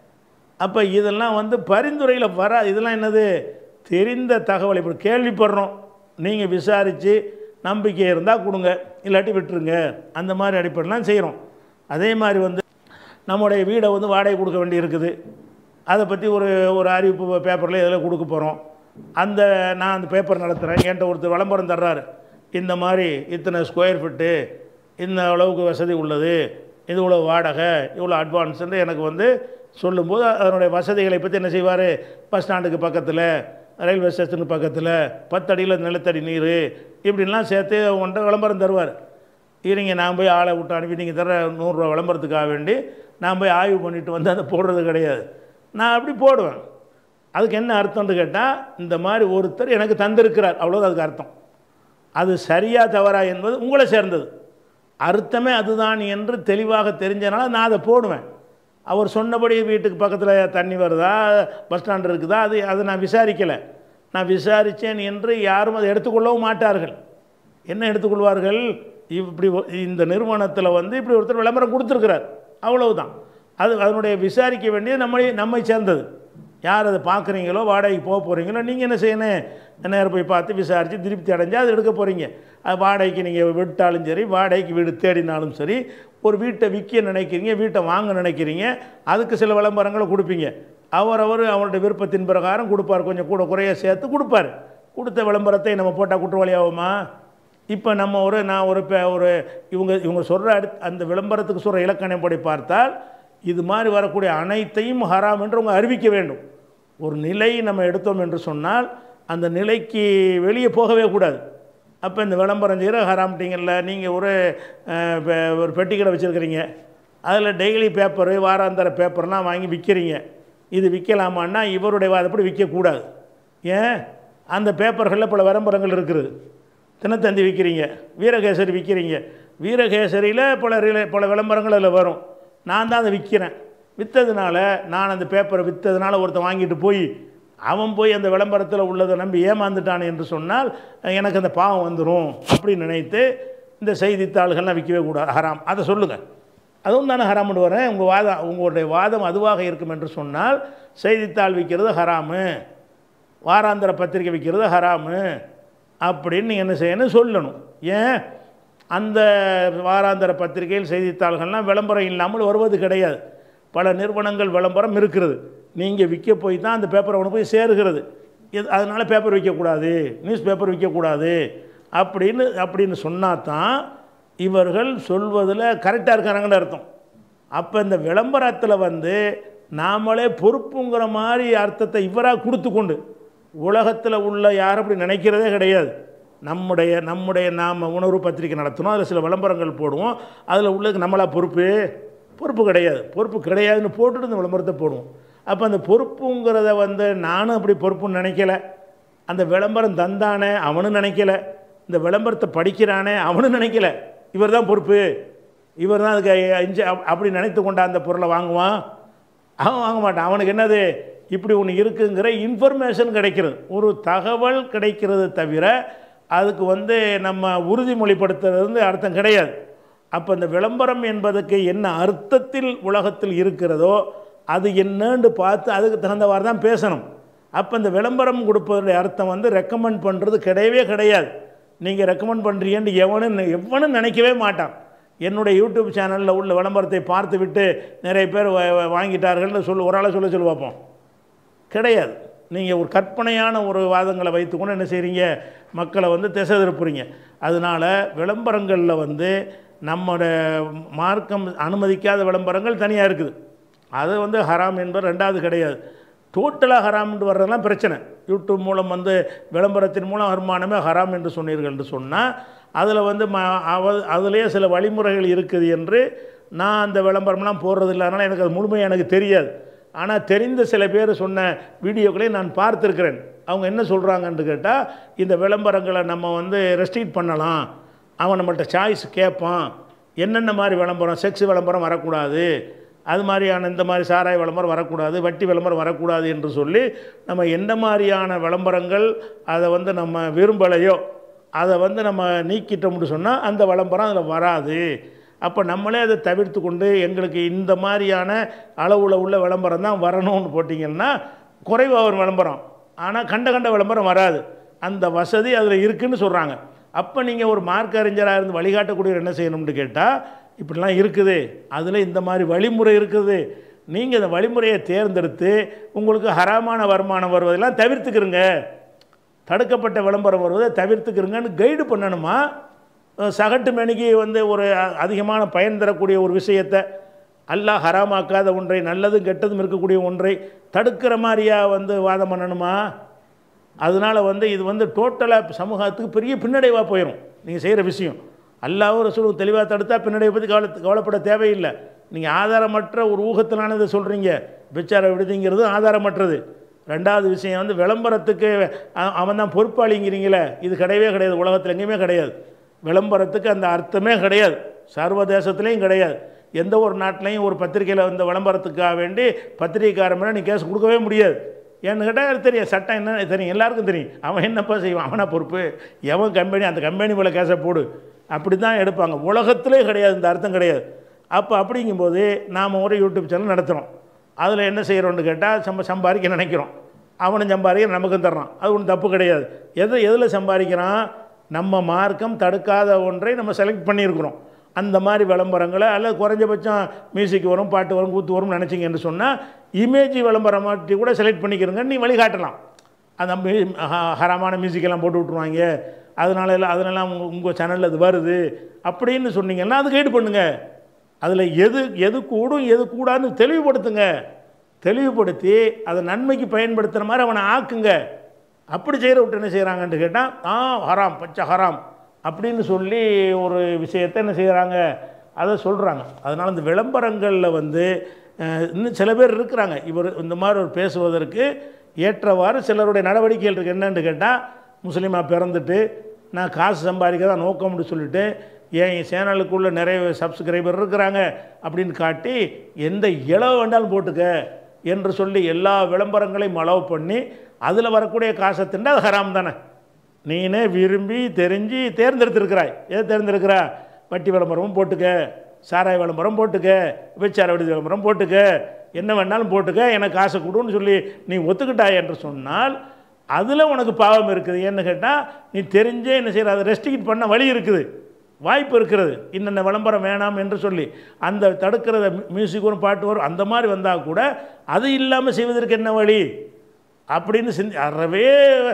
[SPEAKER 1] அப்போ இதெல்லாம் வந்து பரிந்துரையில் வர இதெல்லாம் என்னது தெரிந்த தகவல் இப்படி கேள்விப்படுறோம் நீங்கள் விசாரித்து நம்பிக்கை இருந்தால் கொடுங்க இல்லாட்டி விட்டுருங்க அந்த மாதிரி அடிப்படைலாம் செய்கிறோம் அதே மாதிரி வந்து நம்முடைய வீடை வந்து வாடகை கொடுக்க வேண்டி இருக்குது அதை பற்றி ஒரு ஒரு அறிவிப்பு பேப்பரில் இதில் கொடுக்க போகிறோம் அந்த நான் அந்த பேப்பர் நடத்துகிறேன் என்கிட்ட ஒருத்தர் விளம்பரம் தர்றாரு இந்த மாதிரி இத்தனை ஸ்கொயர் ஃபீட்டு இந்த அளவுக்கு வசதி உள்ளது இது இவ்வளோ வாடகை இவ்வளோ அட்வான்ஸ்ன்னு எனக்கு வந்து சொல்லும்போது அதனுடைய வசதிகளை பற்றி என்ன செய்வார் பஸ் ஸ்டாண்டுக்கு பக்கத்தில் ரயில்வே ஸ்டேஷனுக்கு பக்கத்தில் பத்தடியில் நிலத்தடி நீர் இப்படின்லாம் சேர்த்து உன்ட்ட விளம்பரம் தருவார் இருங்க நான் போய் ஆளை விட்டு அனுப்பி நீங்கள் தர நூறுரூவா விளம்பரத்துக்காக வேண்டி நான் போய் ஆய்வு பண்ணிட்டு வந்து அதை போடுறது கிடையாது நான் அப்படி போடுவேன் அதுக்கு என்ன அர்த்தம்னு கேட்டால் இந்த மாதிரி ஒருத்தர் எனக்கு தந்திருக்கிறார் அவ்வளோதான் அதுக்கு அர்த்தம் அது சரியா தவறா என்பது உங்களை சேர்ந்தது அர்த்தமே அதுதான் என்று தெளிவாக தெரிஞ்சனால நான் அதை போடுவேன் அவர் சொன்னபடி வீட்டுக்கு பக்கத்தில் தண்ணி வருதா பஸ் ஸ்டாண்ட் இருக்குதா அது அதை நான் விசாரிக்கலை நான் விசாரித்தேன் என்று யாரும் அதை எடுத்துக்கொள்ளவும் மாட்டார்கள் என்ன எடுத்துக்கொள்வார்கள் இப்படி ஒ- இந்த நிறுவனத்தில் வந்து இப்படி ஒருத்தர் விளம்பரம் கொடுத்துருக்கிறார் அவ்வளவுதான் அது அதனுடைய விசாரிக்க வேண்டியது நம்மை நம்மை சேர்ந்தது யார் அதை பார்க்குறீங்களோ வாடகைக்கு போக போகிறீங்களோ நீங்கள் என்ன செய்யணும் நேரம் போய் பார்த்து விசாரித்து திருப்தி அடைஞ்சால் அது எடுக்க போகிறீங்க அது வாடகைக்கு நீங்கள் விட்டாலும் சரி வாடகைக்கு வீடு தேடினாலும் சரி ஒரு வீட்டை விற்க நினைக்கிறீங்க வீட்டை வாங்க நினைக்கிறீங்க அதுக்கு சில விளம்பரங்களை கொடுப்பீங்க அவரவர் அவருடைய விருப்பத்தின் பிரகாரம் கொடுப்பார் கொஞ்சம் கூட குறைய சேர்த்து கொடுப்பார் கொடுத்த விளம்பரத்தை நம்ம போட்டால் குற்றவாளி ஆகுமா இப்போ நம்ம ஒரு நான் ஒரு பே ஒரு இவங்க இவங்க சொல்கிற அடி அந்த விளம்பரத்துக்கு சொல்கிற இலக்கணப்படி பார்த்தால் இது மாதிரி வரக்கூடிய அனைத்தையும் ஹராம் என்று அவங்க அறிவிக்க வேண்டும் ஒரு நிலை நம்ம எடுத்தோம் என்று சொன்னால் அந்த நிலைக்கு வெளியே போகவே கூடாது அப்போ இந்த விளம்பரம் செய்கிற ஹராம்ட்டிங்கல்ல நீங்கள் ஒரு அஹ், பெ- ஒரு பெட்டி கடை வச்சுருக்கிறீங்க அதில் டெய்லி பேப்பரு வாராந்தர பேப்பர்லாம் வாங்கி விற்கிறீங்க இது விற்கலாமான்னா இவருடைய வாதப்படி விற்கக்கூடாது ஏன் அந்த பேப்பர்களில் பல விளம்பரங்கள் இருக்குது தினத்தந்தி விற்கிறீங்க வீரகேசரி விற்கிறீங்க வீரகேசரியில் பல ரிலே பல விளம்பரங்கள் அதில் வரும் நான் தான் அதை விற்கிறேன் விற்றதுனால நான் அந்த பேப்பரை விற்றதுனால ஒருத்தன் வாங்கிட்டு போய் அவன் போய் அந்த விளம்பரத்தில் உள்ளதை நம்பி ஏமாந்துட்டான் என்று சொன்னால் எனக்கு அந்த பாவம் வந்துடும் அப்படின்னு நினைத்து இந்த செய்தித்தாள்கள்லாம் விற்கவே கூடாது ஹராம் அதை சொல்லுங்கள் அதுவும் தானே ஹராம்னு வரேன் உங்கள் வாதம் உங்களுடைய வாதம் அதுவாக இருக்கும் என்று சொன்னால் செய்தித்தாள் விற்கிறது ஹராமு வாராந்திர பத்திரிக்கை விற்கிறது ஹராமு அப்படின்னு நீங்கள் என்ன செய்யணும் சொல்லணும் ஏன் அந்த வாராந்திர பத்திரிகையில் செய்தித்தாள்கள்லாம் விளம்பரம் இல்லாமல் வருவது கிடையாது பல நிறுவனங்கள் விளம்பரம் இருக்கிறது நீங்கள் விற்க போய் தான் அந்த பேப்பரை ஒன்று போய் சேருகிறது இது அதனால் பேப்பர் விற்கக்கூடாது நியூஸ் பேப்பர் விற்கக்கூடாது அப்படின்னு அப்படின்னு சொன்னால் தான் இவர்கள் சொல்வதில் கரெக்டாக இருக்காங்கன்னு அர்த்தம் அப்போ இந்த விளம்பரத்தில் வந்து நாமளே பொறுப்புங்கிற மாதிரி அர்த்தத்தை இவராக கொடுத்து கொண்டு உலகத்தில் உள்ள யாரும் அப்படி நினைக்கிறதே கிடையாது நம்முடைய நம்முடைய நாம் உணர்வு பத்திரிக்கை நடத்தணும் அதில் சில விளம்பரங்கள் போடுவோம் அதில் உள்ளதுக்கு நம்மளா பொறுப்பு பொறுப்பு கிடையாது பொறுப்பு கிடையாதுன்னு போட்டுட்டு இந்த விளம்பரத்தை போடுவோம் அப்போ அந்த பொறுப்புங்கிறத வந்து நானும் அப்படி பொறுப்புன்னு நினைக்கல அந்த விளம்பரம் தந்தானே அவனும் நினைக்கல இந்த விளம்பரத்தை படிக்கிறானே அவனும் நினைக்கல இவர் தான் பொறுப்பு இவர் தான் அதுக்கு இஞ்சி அப்- அப்படி நினைத்து கொண்டா அந்த பொருளை வாங்குவான் அவன் வாங்க மாட்டான் அவனுக்கு என்னது இப்படி ஒன்று இருக்குங்கிற இன்ஃபர்மேஷன் கிடைக்கிறது ஒரு தகவல் கிடைக்கிறது தவிர அதுக்கு வந்து நம்ம உறுதிமொழிப்படுத்துறது வந்து அர்த்தம் கிடையாது அப்போ இந்த விளம்பரம் என்பதுக்கு என்ன அர்த்தத்தில் உலகத்தில் இருக்கிறதோ அது என்னன்னு பார்த்து அதுக்கு தகுந்தவாறு தான் பேசணும் அப்போ இந்த விளம்பரம் கொடுப்பதனுடைய அர்த்தம் வந்து ரெக்கமெண்ட் பண்ணுறது கிடையவே கிடையாது நீங்கள் ரெக்கமெண்ட் பண்ணுறீங்கன்னு எவனும் எவனும் நினைக்கவே மாட்டான் என்னுடைய யூடியூப் சேனலில் உள்ள விளம்பரத்தை பார்த்து விட்டு நிறைய பேர் வா- வா- வாங்கிட்டார்கள்னு சொல்லு ஒரு ஆளை சொல்ல சொல்லி பார்ப்போம் கிடையாது நீங்கள் ஒரு கற்பனையான ஒரு வாதங்களை வைத்துக்கொண்டு என்ன செய்கிறீங்க மக்களை வந்து திசை திருப்புறீங்க அதனால் விளம்பரங்களில் வந்து நம்மோட மார்க்கம் அனுமதிக்காத விளம்பரங்கள் தனியாக இருக்குது அது வந்து ஹராம் என்பது ரெண்டாவது கிடையாது டோட்டலாக ஹராம்னு வர்றதெல்லாம் பிரச்சனை யூடியூப் மூலம் வந்து விளம்பரத்தின் மூலம் வருமானமே ஹராம் என்று சொன்னீர்கள் என்று சொன்னால் அதில் வந்து ம அவ அதுலேயே சில வழிமுறைகள் இருக்குது என்று நான் அந்த விளம்பரம்லாம் போடுறதில்ல அதனால் எனக்கு அது முழுமையாக எனக்கு தெரியாது ஆனால் தெரிந்த சில பேர் சொன்ன வீடியோக்களை நான் பார்த்துருக்கிறேன் அவங்க என்ன சொல்கிறாங்கன்னு கேட்டால் இந்த விளம்பரங்களை நம்ம வந்து ரெஸ்ட்ரிக்ட் பண்ணலாம் அவன் நம்மள்ட்ட சாய்ஸ் கேட்பான் என்னென்ன மாதிரி விளம்பரம் செக்ஸ் விளம்பரம் வரக்கூடாது அது மாதிரியான இந்த மாதிரி சாராய விளம்பரம் வரக்கூடாது வட்டி விளம்பரம் வரக்கூடாது என்று சொல்லி நம்ம எந்த மாதிரியான விளம்பரங்கள் அதை வந்து நம்ம விரும்பலையோ அதை வந்து நம்ம நீக்கிட்டோம்னு சொன்னால் அந்த விளம்பரம் அதில் வராது அப்போ நம்மளே அதை தவிர்த்து கொண்டு எங்களுக்கு இந்த மாதிரியான அளவில் உள்ள விளம்பரம் தான் வரணும்னு போட்டிங்கன்னா குறைவாக வரும் விளம்பரம் ஆனால் கண்ட கண்ட விளம்பரம் வராது அந்த வசதி அதில் இருக்குன்னு சொல்கிறாங்க அப்போ நீங்கள் ஒரு மார்க் அறிஞராக இருந்து வழிகாட்டக்கூடியவர் என்ன செய்யணும்னு கேட்டால் இப்படிலாம் இருக்குது அதில் இந்த மாதிரி வழிமுறை இருக்குது நீங்கள் இந்த வழிமுறையை தேர்ந்தெடுத்து உங்களுக்கு ஹராமான வருமானம் வருவதெல்லாம் தவிர்த்துக்கிறங்க தடுக்கப்பட்ட விளம்பரம் வருவதை தவிர்த்துக்கிறங்கன்னு கைடு பண்ணணுமா அஹ் சகட்டு மணிக்கு வந்து ஒரு அ- அதிகமான பயன் தரக்கூடிய ஒரு விஷயத்தை அல்லாஹ் ஹராமாக்காத ஒன்றை நல்லதும் கெட்டதும் இருக்கக்கூடிய ஒன்றை தடுக்கிற மாதிரியா வந்து வாதம் பண்ணணுமா அதனால் வந்து இது வந்து டோட்டலாக சமூகத்துக்கு பெரிய பின்னடைவாக போயிடும் நீங்கள் செய்கிற விஷயம் அல்லாவும் ரசூலும் தெளிவாக தடுத்தா பின்னடைவை பற்றி கவலை கவலைப்பட தேவையில்லை நீங்கள் ஆதாரமற்ற ஒரு ஊகத்திலான இதை சொல்கிறீங்க விச்சார விடுதிங்கிறது ஆதாரமற்றது ரெண்டாவது விஷயம் வந்து விளம்பரத்துக்கு அ- அவன் தான் பொறுப்பாளிங்கிறீங்களே இது கிடையவே கிடையாது உலகத்தில் எங்கேயுமே கிடையாது விளம்பரத்துக்கு அந்த அர்த்தமே கிடையாது சர்வதேசத்துலேயும் கிடையாது எந்த ஒரு நாட்டிலையும் ஒரு பத்திரிக்கையில் வந்த விளம்பரத்துக்காக வேண்டி பத்திரிக்கைக்காரன் மேலே நீ கேஸ் கொடுக்கவே முடியாது ஏன்னு கேட்டால் தெரியும் சட்டம் என்ன தெரியும் எல்லாருக்கும் தெரியும் அவன் என்னப்பா செய்வான் அவனா பொறுப்பு எவன் கம்பெனி அந்த கம்பெனி மேலே கேஸை போடு அப்படி தான் எடுப்பாங்க உலகத்திலே கிடையாது இந்த அர்த்தம் கிடையாது அப்போ அப்படிங்கும்போது நாம் ஒரு யூடியூப் சேனல் நடத்துகிறோம் அதில் என்ன செய்கிறோன்னு கேட்டால் சம்ப சம்பாதிக்க நினைக்கிறோம் அவனும் சம்பாதிக்க நமக்கும் தர்றான் அது ஒன்றும் தப்பு கிடையாது எது எதில் சம்பாதிக்கிறான் நம்ம மார்க்கம் தடுக்காத ஒன்றை நம்ம செலக்ட் பண்ணியிருக்கிறோம் அந்த மாதிரி விளம்பரங்களை அல்லது குறைஞ்சபட்சம் மியூசிக் வரும் பாட்டு வரும் கூத்து வரும்னு நினச்சிங்கன்னு சொன்னால் இமேஜ் விளம்பரம் மாட்டி கூட செலக்ட் பண்ணிக்கிறங்க நீ வழிகாட்டலாம் அந்த மீ- ஹ- ஹரமான மியூசிக்கெல்லாம் போட்டு விட்ருவாங்க அதனால எல்லாம் அதனால உங்கள் உங்கள் சேனலில் அது வருது அப்படின்னு சொன்னீங்கன்னா அது கைடு பண்ணுங்க அதில் எது எது கூடும் எது கூடாதுன்னு தெளிவுபடுத்துங்க தெளிவுபடுத்தி அதை நன்மைக்கு பயன்படுத்துகிற மாதிரி அவனை ஆக்குங்க அப்படி செய்கிற விட்டு என்ன செய்கிறாங்கன்ட்டு கேட்டால் ஆ ஹராம் பச்சை ஹராம் அப்படின்னு சொல்லி ஒரு விஷயத்தை என்ன செய்கிறாங்க அதை சொல்கிறாங்க அதனால் இந்த விளம்பரங்களில் வந்து அஹ், இன்னும் சில பேர் இருக்கிறாங்க இவர் இந்த மாதிரி ஒரு பேசுவதற்கு ஏற்றவாறு சிலருடைய நடவடிக்கைகள் இருக்குது என்னன்னு கேட்டால் முஸ்லீமாக பிறந்துட்டு நான் காசு சம்பாதிக்க தான் நோக்கம்னு சொல்லிட்டு என் சேனலுக்குள்ளே நிறைய சப்ஸ்கிரைபர் இருக்கிறாங்க அப்படின்னு காட்டி எந்த இளவு வேண்டாலும் போட்டுக்க என்று சொல்லி எல்லா விளம்பரங்களையும் அளவு பண்ணி அதில் வரக்கூடிய காசை திண்டா அது ஹராம் தானே நீனே விரும்பி தெரிஞ்சு தேர்ந்தெடுத்திருக்கிறாய் எதை தேர்ந்தெடுக்கிறா வட்டி விளம்பரமும் போட்டுக்க சாராய விளம்பரம் போட்டுக்க விபச்சார விடுதி விளம்பரம் போட்டுக்க என்ன வேணாலும் போட்டுக்க எனக்கு காசை கொடுன்னு சொல்லி நீ ஒத்துக்கிட்டாய் என்று சொன்னால் அதில் உனக்கு பாவம் இருக்குது ஏன்னு கேட்டால் நீ தெரிஞ்சே என்ன செய்கிற அதை ரெஸ்ட்ரிக்ட் பண்ண வழி இருக்குது வாய்ப்பு இருக்கிறது இன்னென்ன விளம்பரம் வேணாம் என்று சொல்லி அந்த தடுக்கிறத மியூசிக் வரும் பாட்டு வரும் அந்த மாதிரி வந்தால் கூட அது இல்லாமல் செய்வதற்கு என்ன வழி அப்படின்னு சிந்தி அறவே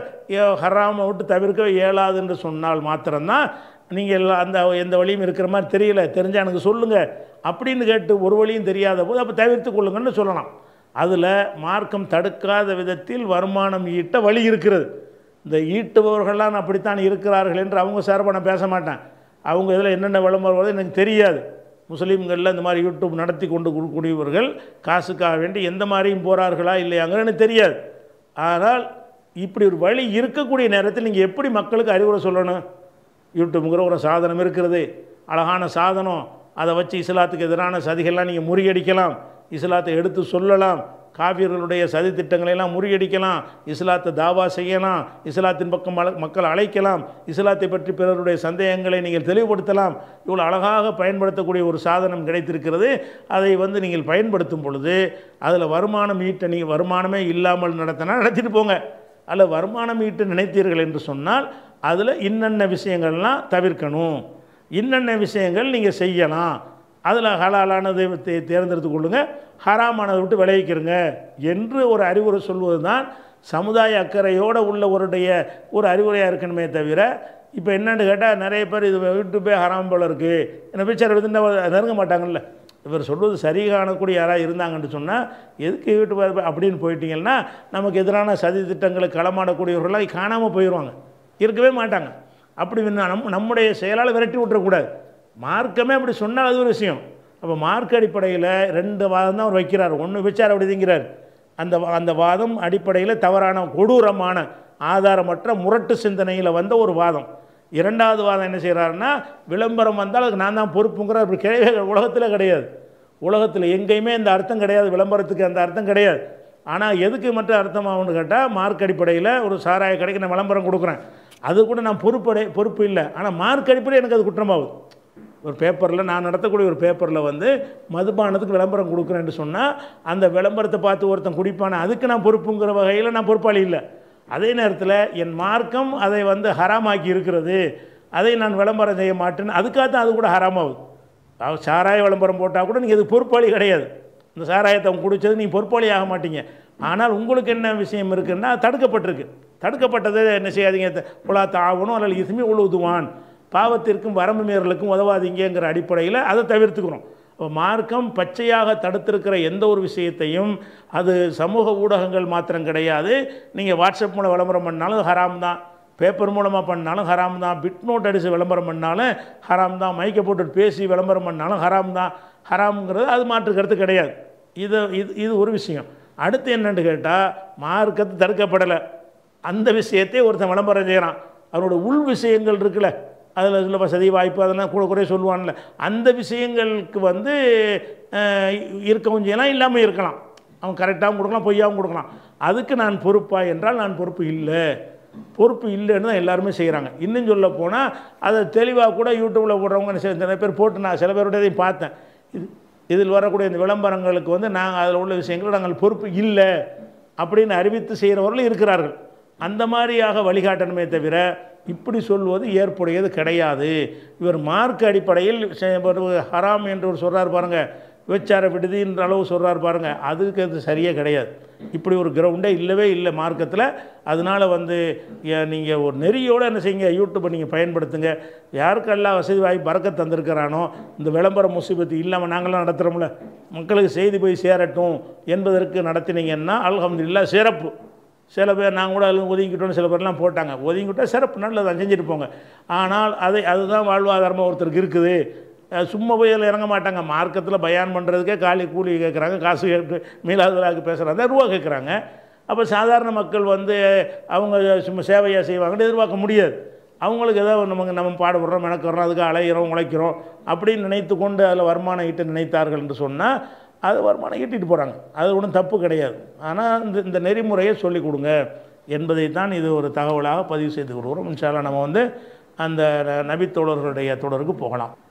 [SPEAKER 1] ஹராமை விட்டு தவிர்க்க இயலாது என்று சொன்னால் மாத்திரம்தான் நீங்கள் எல்லாம் அந்த எந்த வழியும் இருக்கிற மாதிரி தெரியல தெரிஞ்சால் எனக்கு சொல்லுங்கள் அப்படின்னு கேட்டு ஒரு வழியும் தெரியாத போது அப்போ தவிர்த்து கொள்ளுங்கன்னு சொல்லலாம் அதில் மார்க்கம் தடுக்காத விதத்தில் வருமானம் ஈட்ட வழி இருக்கிறது இந்த ஈட்டுபவர்கள்லாம் அப்படித்தான் இருக்கிறார்கள் என்று அவங்க சார்பாக நான் பேச மாட்டேன் அவங்க இதில் என்னென்ன விளம்பரம் வருது எனக்கு தெரியாது முஸ்லீம்களில் இந்த மாதிரி யூடியூப் நடத்தி கொண்டு கூடியவர்கள் காசுக்காக வேண்டி எந்த மாதிரியும் போகிறார்களா இல்லையாங்கன்னு எனக்கு தெரியாது ஆனால் இப்படி ஒரு வழி இருக்கக்கூடிய நேரத்தில் நீங்கள் எப்படி மக்களுக்கு அறிவுரை சொல்லணும் யூடியூப்ங்கிற ஒரு சாதனம் இருக்கிறது அழகான சாதனம் அதை வச்சு இஸ்லாத்துக்கு எதிரான சதிகள்லாம் நீங்கள் முறியடிக்கலாம் இஸ்லாத்தை எடுத்து சொல்லலாம் காவியர்களுடைய சதி திட்டங்களை எல்லாம் முறியடிக்கலாம் இஸ்லாத்தை தாவா செய்யலாம் இஸ்லாத்தின் பக்கம் மல- மக்கள் அழைக்கலாம் இஸ்லாத்தை பற்றி பிறருடைய சந்தேகங்களை நீங்கள் தெளிவுபடுத்தலாம் இவ்வளோ அழகாக பயன்படுத்தக்கூடிய ஒரு சாதனம் கிடைத்திருக்கிறது அதை வந்து நீங்கள் பயன்படுத்தும் பொழுது அதில் வருமானம் ஈட்ட நீங்கள் வருமானமே இல்லாமல் நடத்தினா நடத்திட்டு போங்க அல்ல வருமானம் ஈட்ட நினைத்தீர்கள் என்று சொன்னால் அதில் இன்னென்ன விஷயங்கள்லாம் தவிர்க்கணும் இன்னென்ன விஷயங்கள் நீங்கள் செய்யலாம் அதில் ஹலாலானதை தே- தேர்ந்தெடுத்து கொள்ளுங்க ஹராமானதை விட்டு விளைவிக்கிறங்க என்று ஒரு அறிவுரை சொல்வது தான் சமுதாய அக்கறையோடு உள்ளவருடைய ஒரு அறிவுரையாக இருக்கணுமே தவிர இப்போ என்னன்னு கேட்டால் நிறைய பேர் இது யூடியூப்பே ஹராம் போல இருக்குது என்ன பிக்சர் எடுத்துட்டு நெருங்க மாட்டாங்கல்ல இவர் சொல்வது சரி காணக்கூடிய யாராவது இருந்தாங்கன்னு சொன்னால் எதுக்கு யூடியூப் அப்படின்னு போயிட்டீங்கன்னா நமக்கு எதிரான சதி திட்டங்களை களமாடக்கூடியவர்களாக காணாமல் போயிடுவாங்க இருக்கவே மாட்டாங்க அப்படி வேணா நம் நம்முடைய செயலால் விரட்டி விட்டுறக்கூடாது மார்க்கமே அப்படி சொன்னால் அது ஒரு விஷயம் அப்போ மார்க் அடிப்படையில் ரெண்டு வாதம் தான் அவர் வைக்கிறார் ஒன்று விச்சார அப்படிங்கிறார் அந்த வா- அந்த வாதம் அடிப்படையில் தவறான கொடூரமான ஆதாரமற்ற முரட்டு சிந்தனையில் வந்த ஒரு வாதம் இரண்டாவது வாதம் என்ன செய்கிறாருன்னா விளம்பரம் வந்தால் அதுக்கு நான் தான் பொறுப்புங்கிற அப்படி கிடையவே உலகத்தில் கிடையாது உலகத்தில் எங்கேயுமே இந்த அர்த்தம் கிடையாது விளம்பரத்துக்கு அந்த அர்த்தம் கிடையாது ஆனால் எதுக்கு மட்டும் அர்த்தமாகும்னு கேட்டால் மார்க் அடிப்படையில் ஒரு சாராய கடைக்கு நான் விளம்பரம் கொடுக்குறேன் அது கூட நான் பொறுப்படை பொறுப்பு இல்லை ஆனால் மார்க் அடிப்படையில் எனக்கு அது குற்றமாகுது ஒரு பேப்பரில் நான் நடத்தக்கூடிய ஒரு பேப்பரில் வந்து மதுபானத்துக்கு விளம்பரம் கொடுக்குறேன்னு சொன்னால் அந்த விளம்பரத்தை பார்த்து ஒருத்தன் குடிப்பானே அதுக்கு நான் பொறுப்புங்கிற வகையில் நான் பொறுப்பாளி இல்லை அதே நேரத்தில் என் மார்க்கம் அதை வந்து ஹராமாக்கி இருக்கிறது அதை நான் விளம்பரம் செய்ய மாட்டேன்னு அதுக்காக தான் அது கூட ஹராமாகுது அதாவது சாராய விளம்பரம் போட்டால் கூட நீங்கள் இது பொறுப்பாளி கிடையாது இந்த சாராயத்தை அவங்க குடித்தது நீங்கள் பொறுப்பாளி ஆக மாட்டீங்க ஆனால் உங்களுக்கு என்ன விஷயம் இருக்குன்னா தடுக்கப்பட்டிருக்கு தடுக்கப்பட்டதை என்ன செய்யாதீங்க புலா தாவணும் அல்லது இதுமே உழுதுவான் பாவத்திற்கும் வரம்பு மீறலுக்கும் உதவாதீங்கங்கிற அடிப்படையில் அதை தவிர்த்துக்கிறோம் அப்போ மார்க்கம் பச்சையாக தடுத்திருக்கிற எந்த ஒரு விஷயத்தையும் அது சமூக ஊடகங்கள் மாத்திரம் கிடையாது நீங்கள் வாட்ஸ்அப் மூலம் விளம்பரம் பண்ணாலும் அது ஹராம் தான் பேப்பர் மூலமாக பண்ணாலும் ஹராம் தான் பிட் நோட் அடித்து விளம்பரம் பண்ணாலும் ஹராம் தான் மைக்கை போட்டு பேசி விளம்பரம் பண்ணாலும் ஹராம் தான் ஹராம்ங்கிறது அது மாற்று கருத்து கிடையாது இது இது இது ஒரு விஷயம் அடுத்து என்னன்னு கேட்டால் மார்க்கத்து தடுக்கப்படலை அந்த விஷயத்தை ஒருத்தன் விளம்பரம் செய்கிறான் அவனோட உள் விஷயங்கள் இருக்குல்ல அதில் சில வசதி வாய்ப்பு அதெல்லாம் கூட குறைய சொல்லுவான்ல அந்த விஷயங்களுக்கு வந்து அஹ், இருக்கவும் செய்யலாம் இல்லாமல் இருக்கலாம் அவன் கரெக்டாகவும் கொடுக்கலாம் பொய்யாகவும் கொடுக்கலாம் அதுக்கு நான் பொறுப்பா என்றால் நான் பொறுப்பு இல்லை பொறுப்பு இல்லைன்னு தான் எல்லாருமே செய்கிறாங்க இன்னும் சொல்ல போனால் அதை தெளிவாக கூட யூடியூப்பில் போடுறவங்க என்ன செய்ய- நிறைய பேர் போட்டு நான் சில பேருடையதையும் பார்த்தேன் இது இதில் வரக்கூடிய இந்த விளம்பரங்களுக்கு வந்து நாங்கள் அதில் உள்ள விஷயங்கள் நாங்கள் பொறுப்பு இல்லை அப்படின்னு அறிவித்து செய்கிறவர்களும் இருக்கிறார்கள் அந்த மாதிரியாக வழிகாட்டணுமே தவிர இப்படி சொல்வது ஏற்புடையது கிடையாது இவர் மார்க் அடிப்படையில் செ- ஒரு ஹராம் என்று ஒரு சொல்கிறார் பாருங்கள் விபச்சார விடுதின்ற அளவு சொல்கிறார் பாருங்கள் அதுக்கு அது சரியே கிடையாது இப்படி ஒரு கிரவுண்டே இல்லவே இல்லை மார்க்கத்தில் அதனால் வந்து நீங்கள் ஒரு நெறியோடு என்ன செய்யுங்க யூடியூப்பை நீங்கள் பயன்படுத்துங்க யாருக்கெல்லாம் வசதி வாய்ப்பு பறக்க தந்திருக்கிறானோ இந்த விளம்பர முசீபத்து இல்லாமல் நாங்களாம் நடத்துகிறோம்ல மக்களுக்கு செய்தி போய் சேரட்டும் என்பதற்கு நடத்தினீங்கன்னா அல்ஹம்துலில்லாஹ் சிறப்பு சில பேர் நான் கூட அதில் ஒதுங்கிட்டோன்னு சில பேர்லாம் போட்டாங்க ஒதுங்கிட்டா சிறப்பு நல்லது தான் செஞ்சுட்டு போங்க ஆனால் அதை அதுதான் வாழ்வாதாரமாக ஒருத்தருக்கு இருக்குது அஹ் சும்மா போய் அதில் இறங்க மாட்டாங்க மார்க்கத்தில் பயான் பண்ணுறதுக்கே காலி கூலி கேட்குறாங்க காசு கேட்டு மீளாதலாக்கு பேசுகிறாங்க ரூபா கேட்குறாங்க அப்போ சாதாரண மக்கள் வந்து அவங்க சும்மா சேவையாக செய்வாங்கன்னு எதிர்பார்க்க முடியாது அவங்களுக்கு ஏதோ நமக்கு நம்ம பாடுபடுறோம் மெனக்கிறோம் அதுக்கு அலைகிறோம் உழைக்கிறோம் அப்படின்னு நினைத்து கொண்டு அதில் வருமானம் ஈட்ட நினைத்தார்கள் என்று சொன்னால் அது வருமானம் ஈட்டிட்டு போகிறாங்க அது ஒன்றும் தப்பு கிடையாது ஆனால் இந்த இந்த நெறிமுறையை சொல்லிக் கொடுங்க என்பதை தான் இது ஒரு தகவலாக பதிவு செய்து கொள்கிறோம் இன்ஷால்லா நம்ம வந்து அந்த நபித்தோழர்களுடைய தொடருக்கு போகலாம்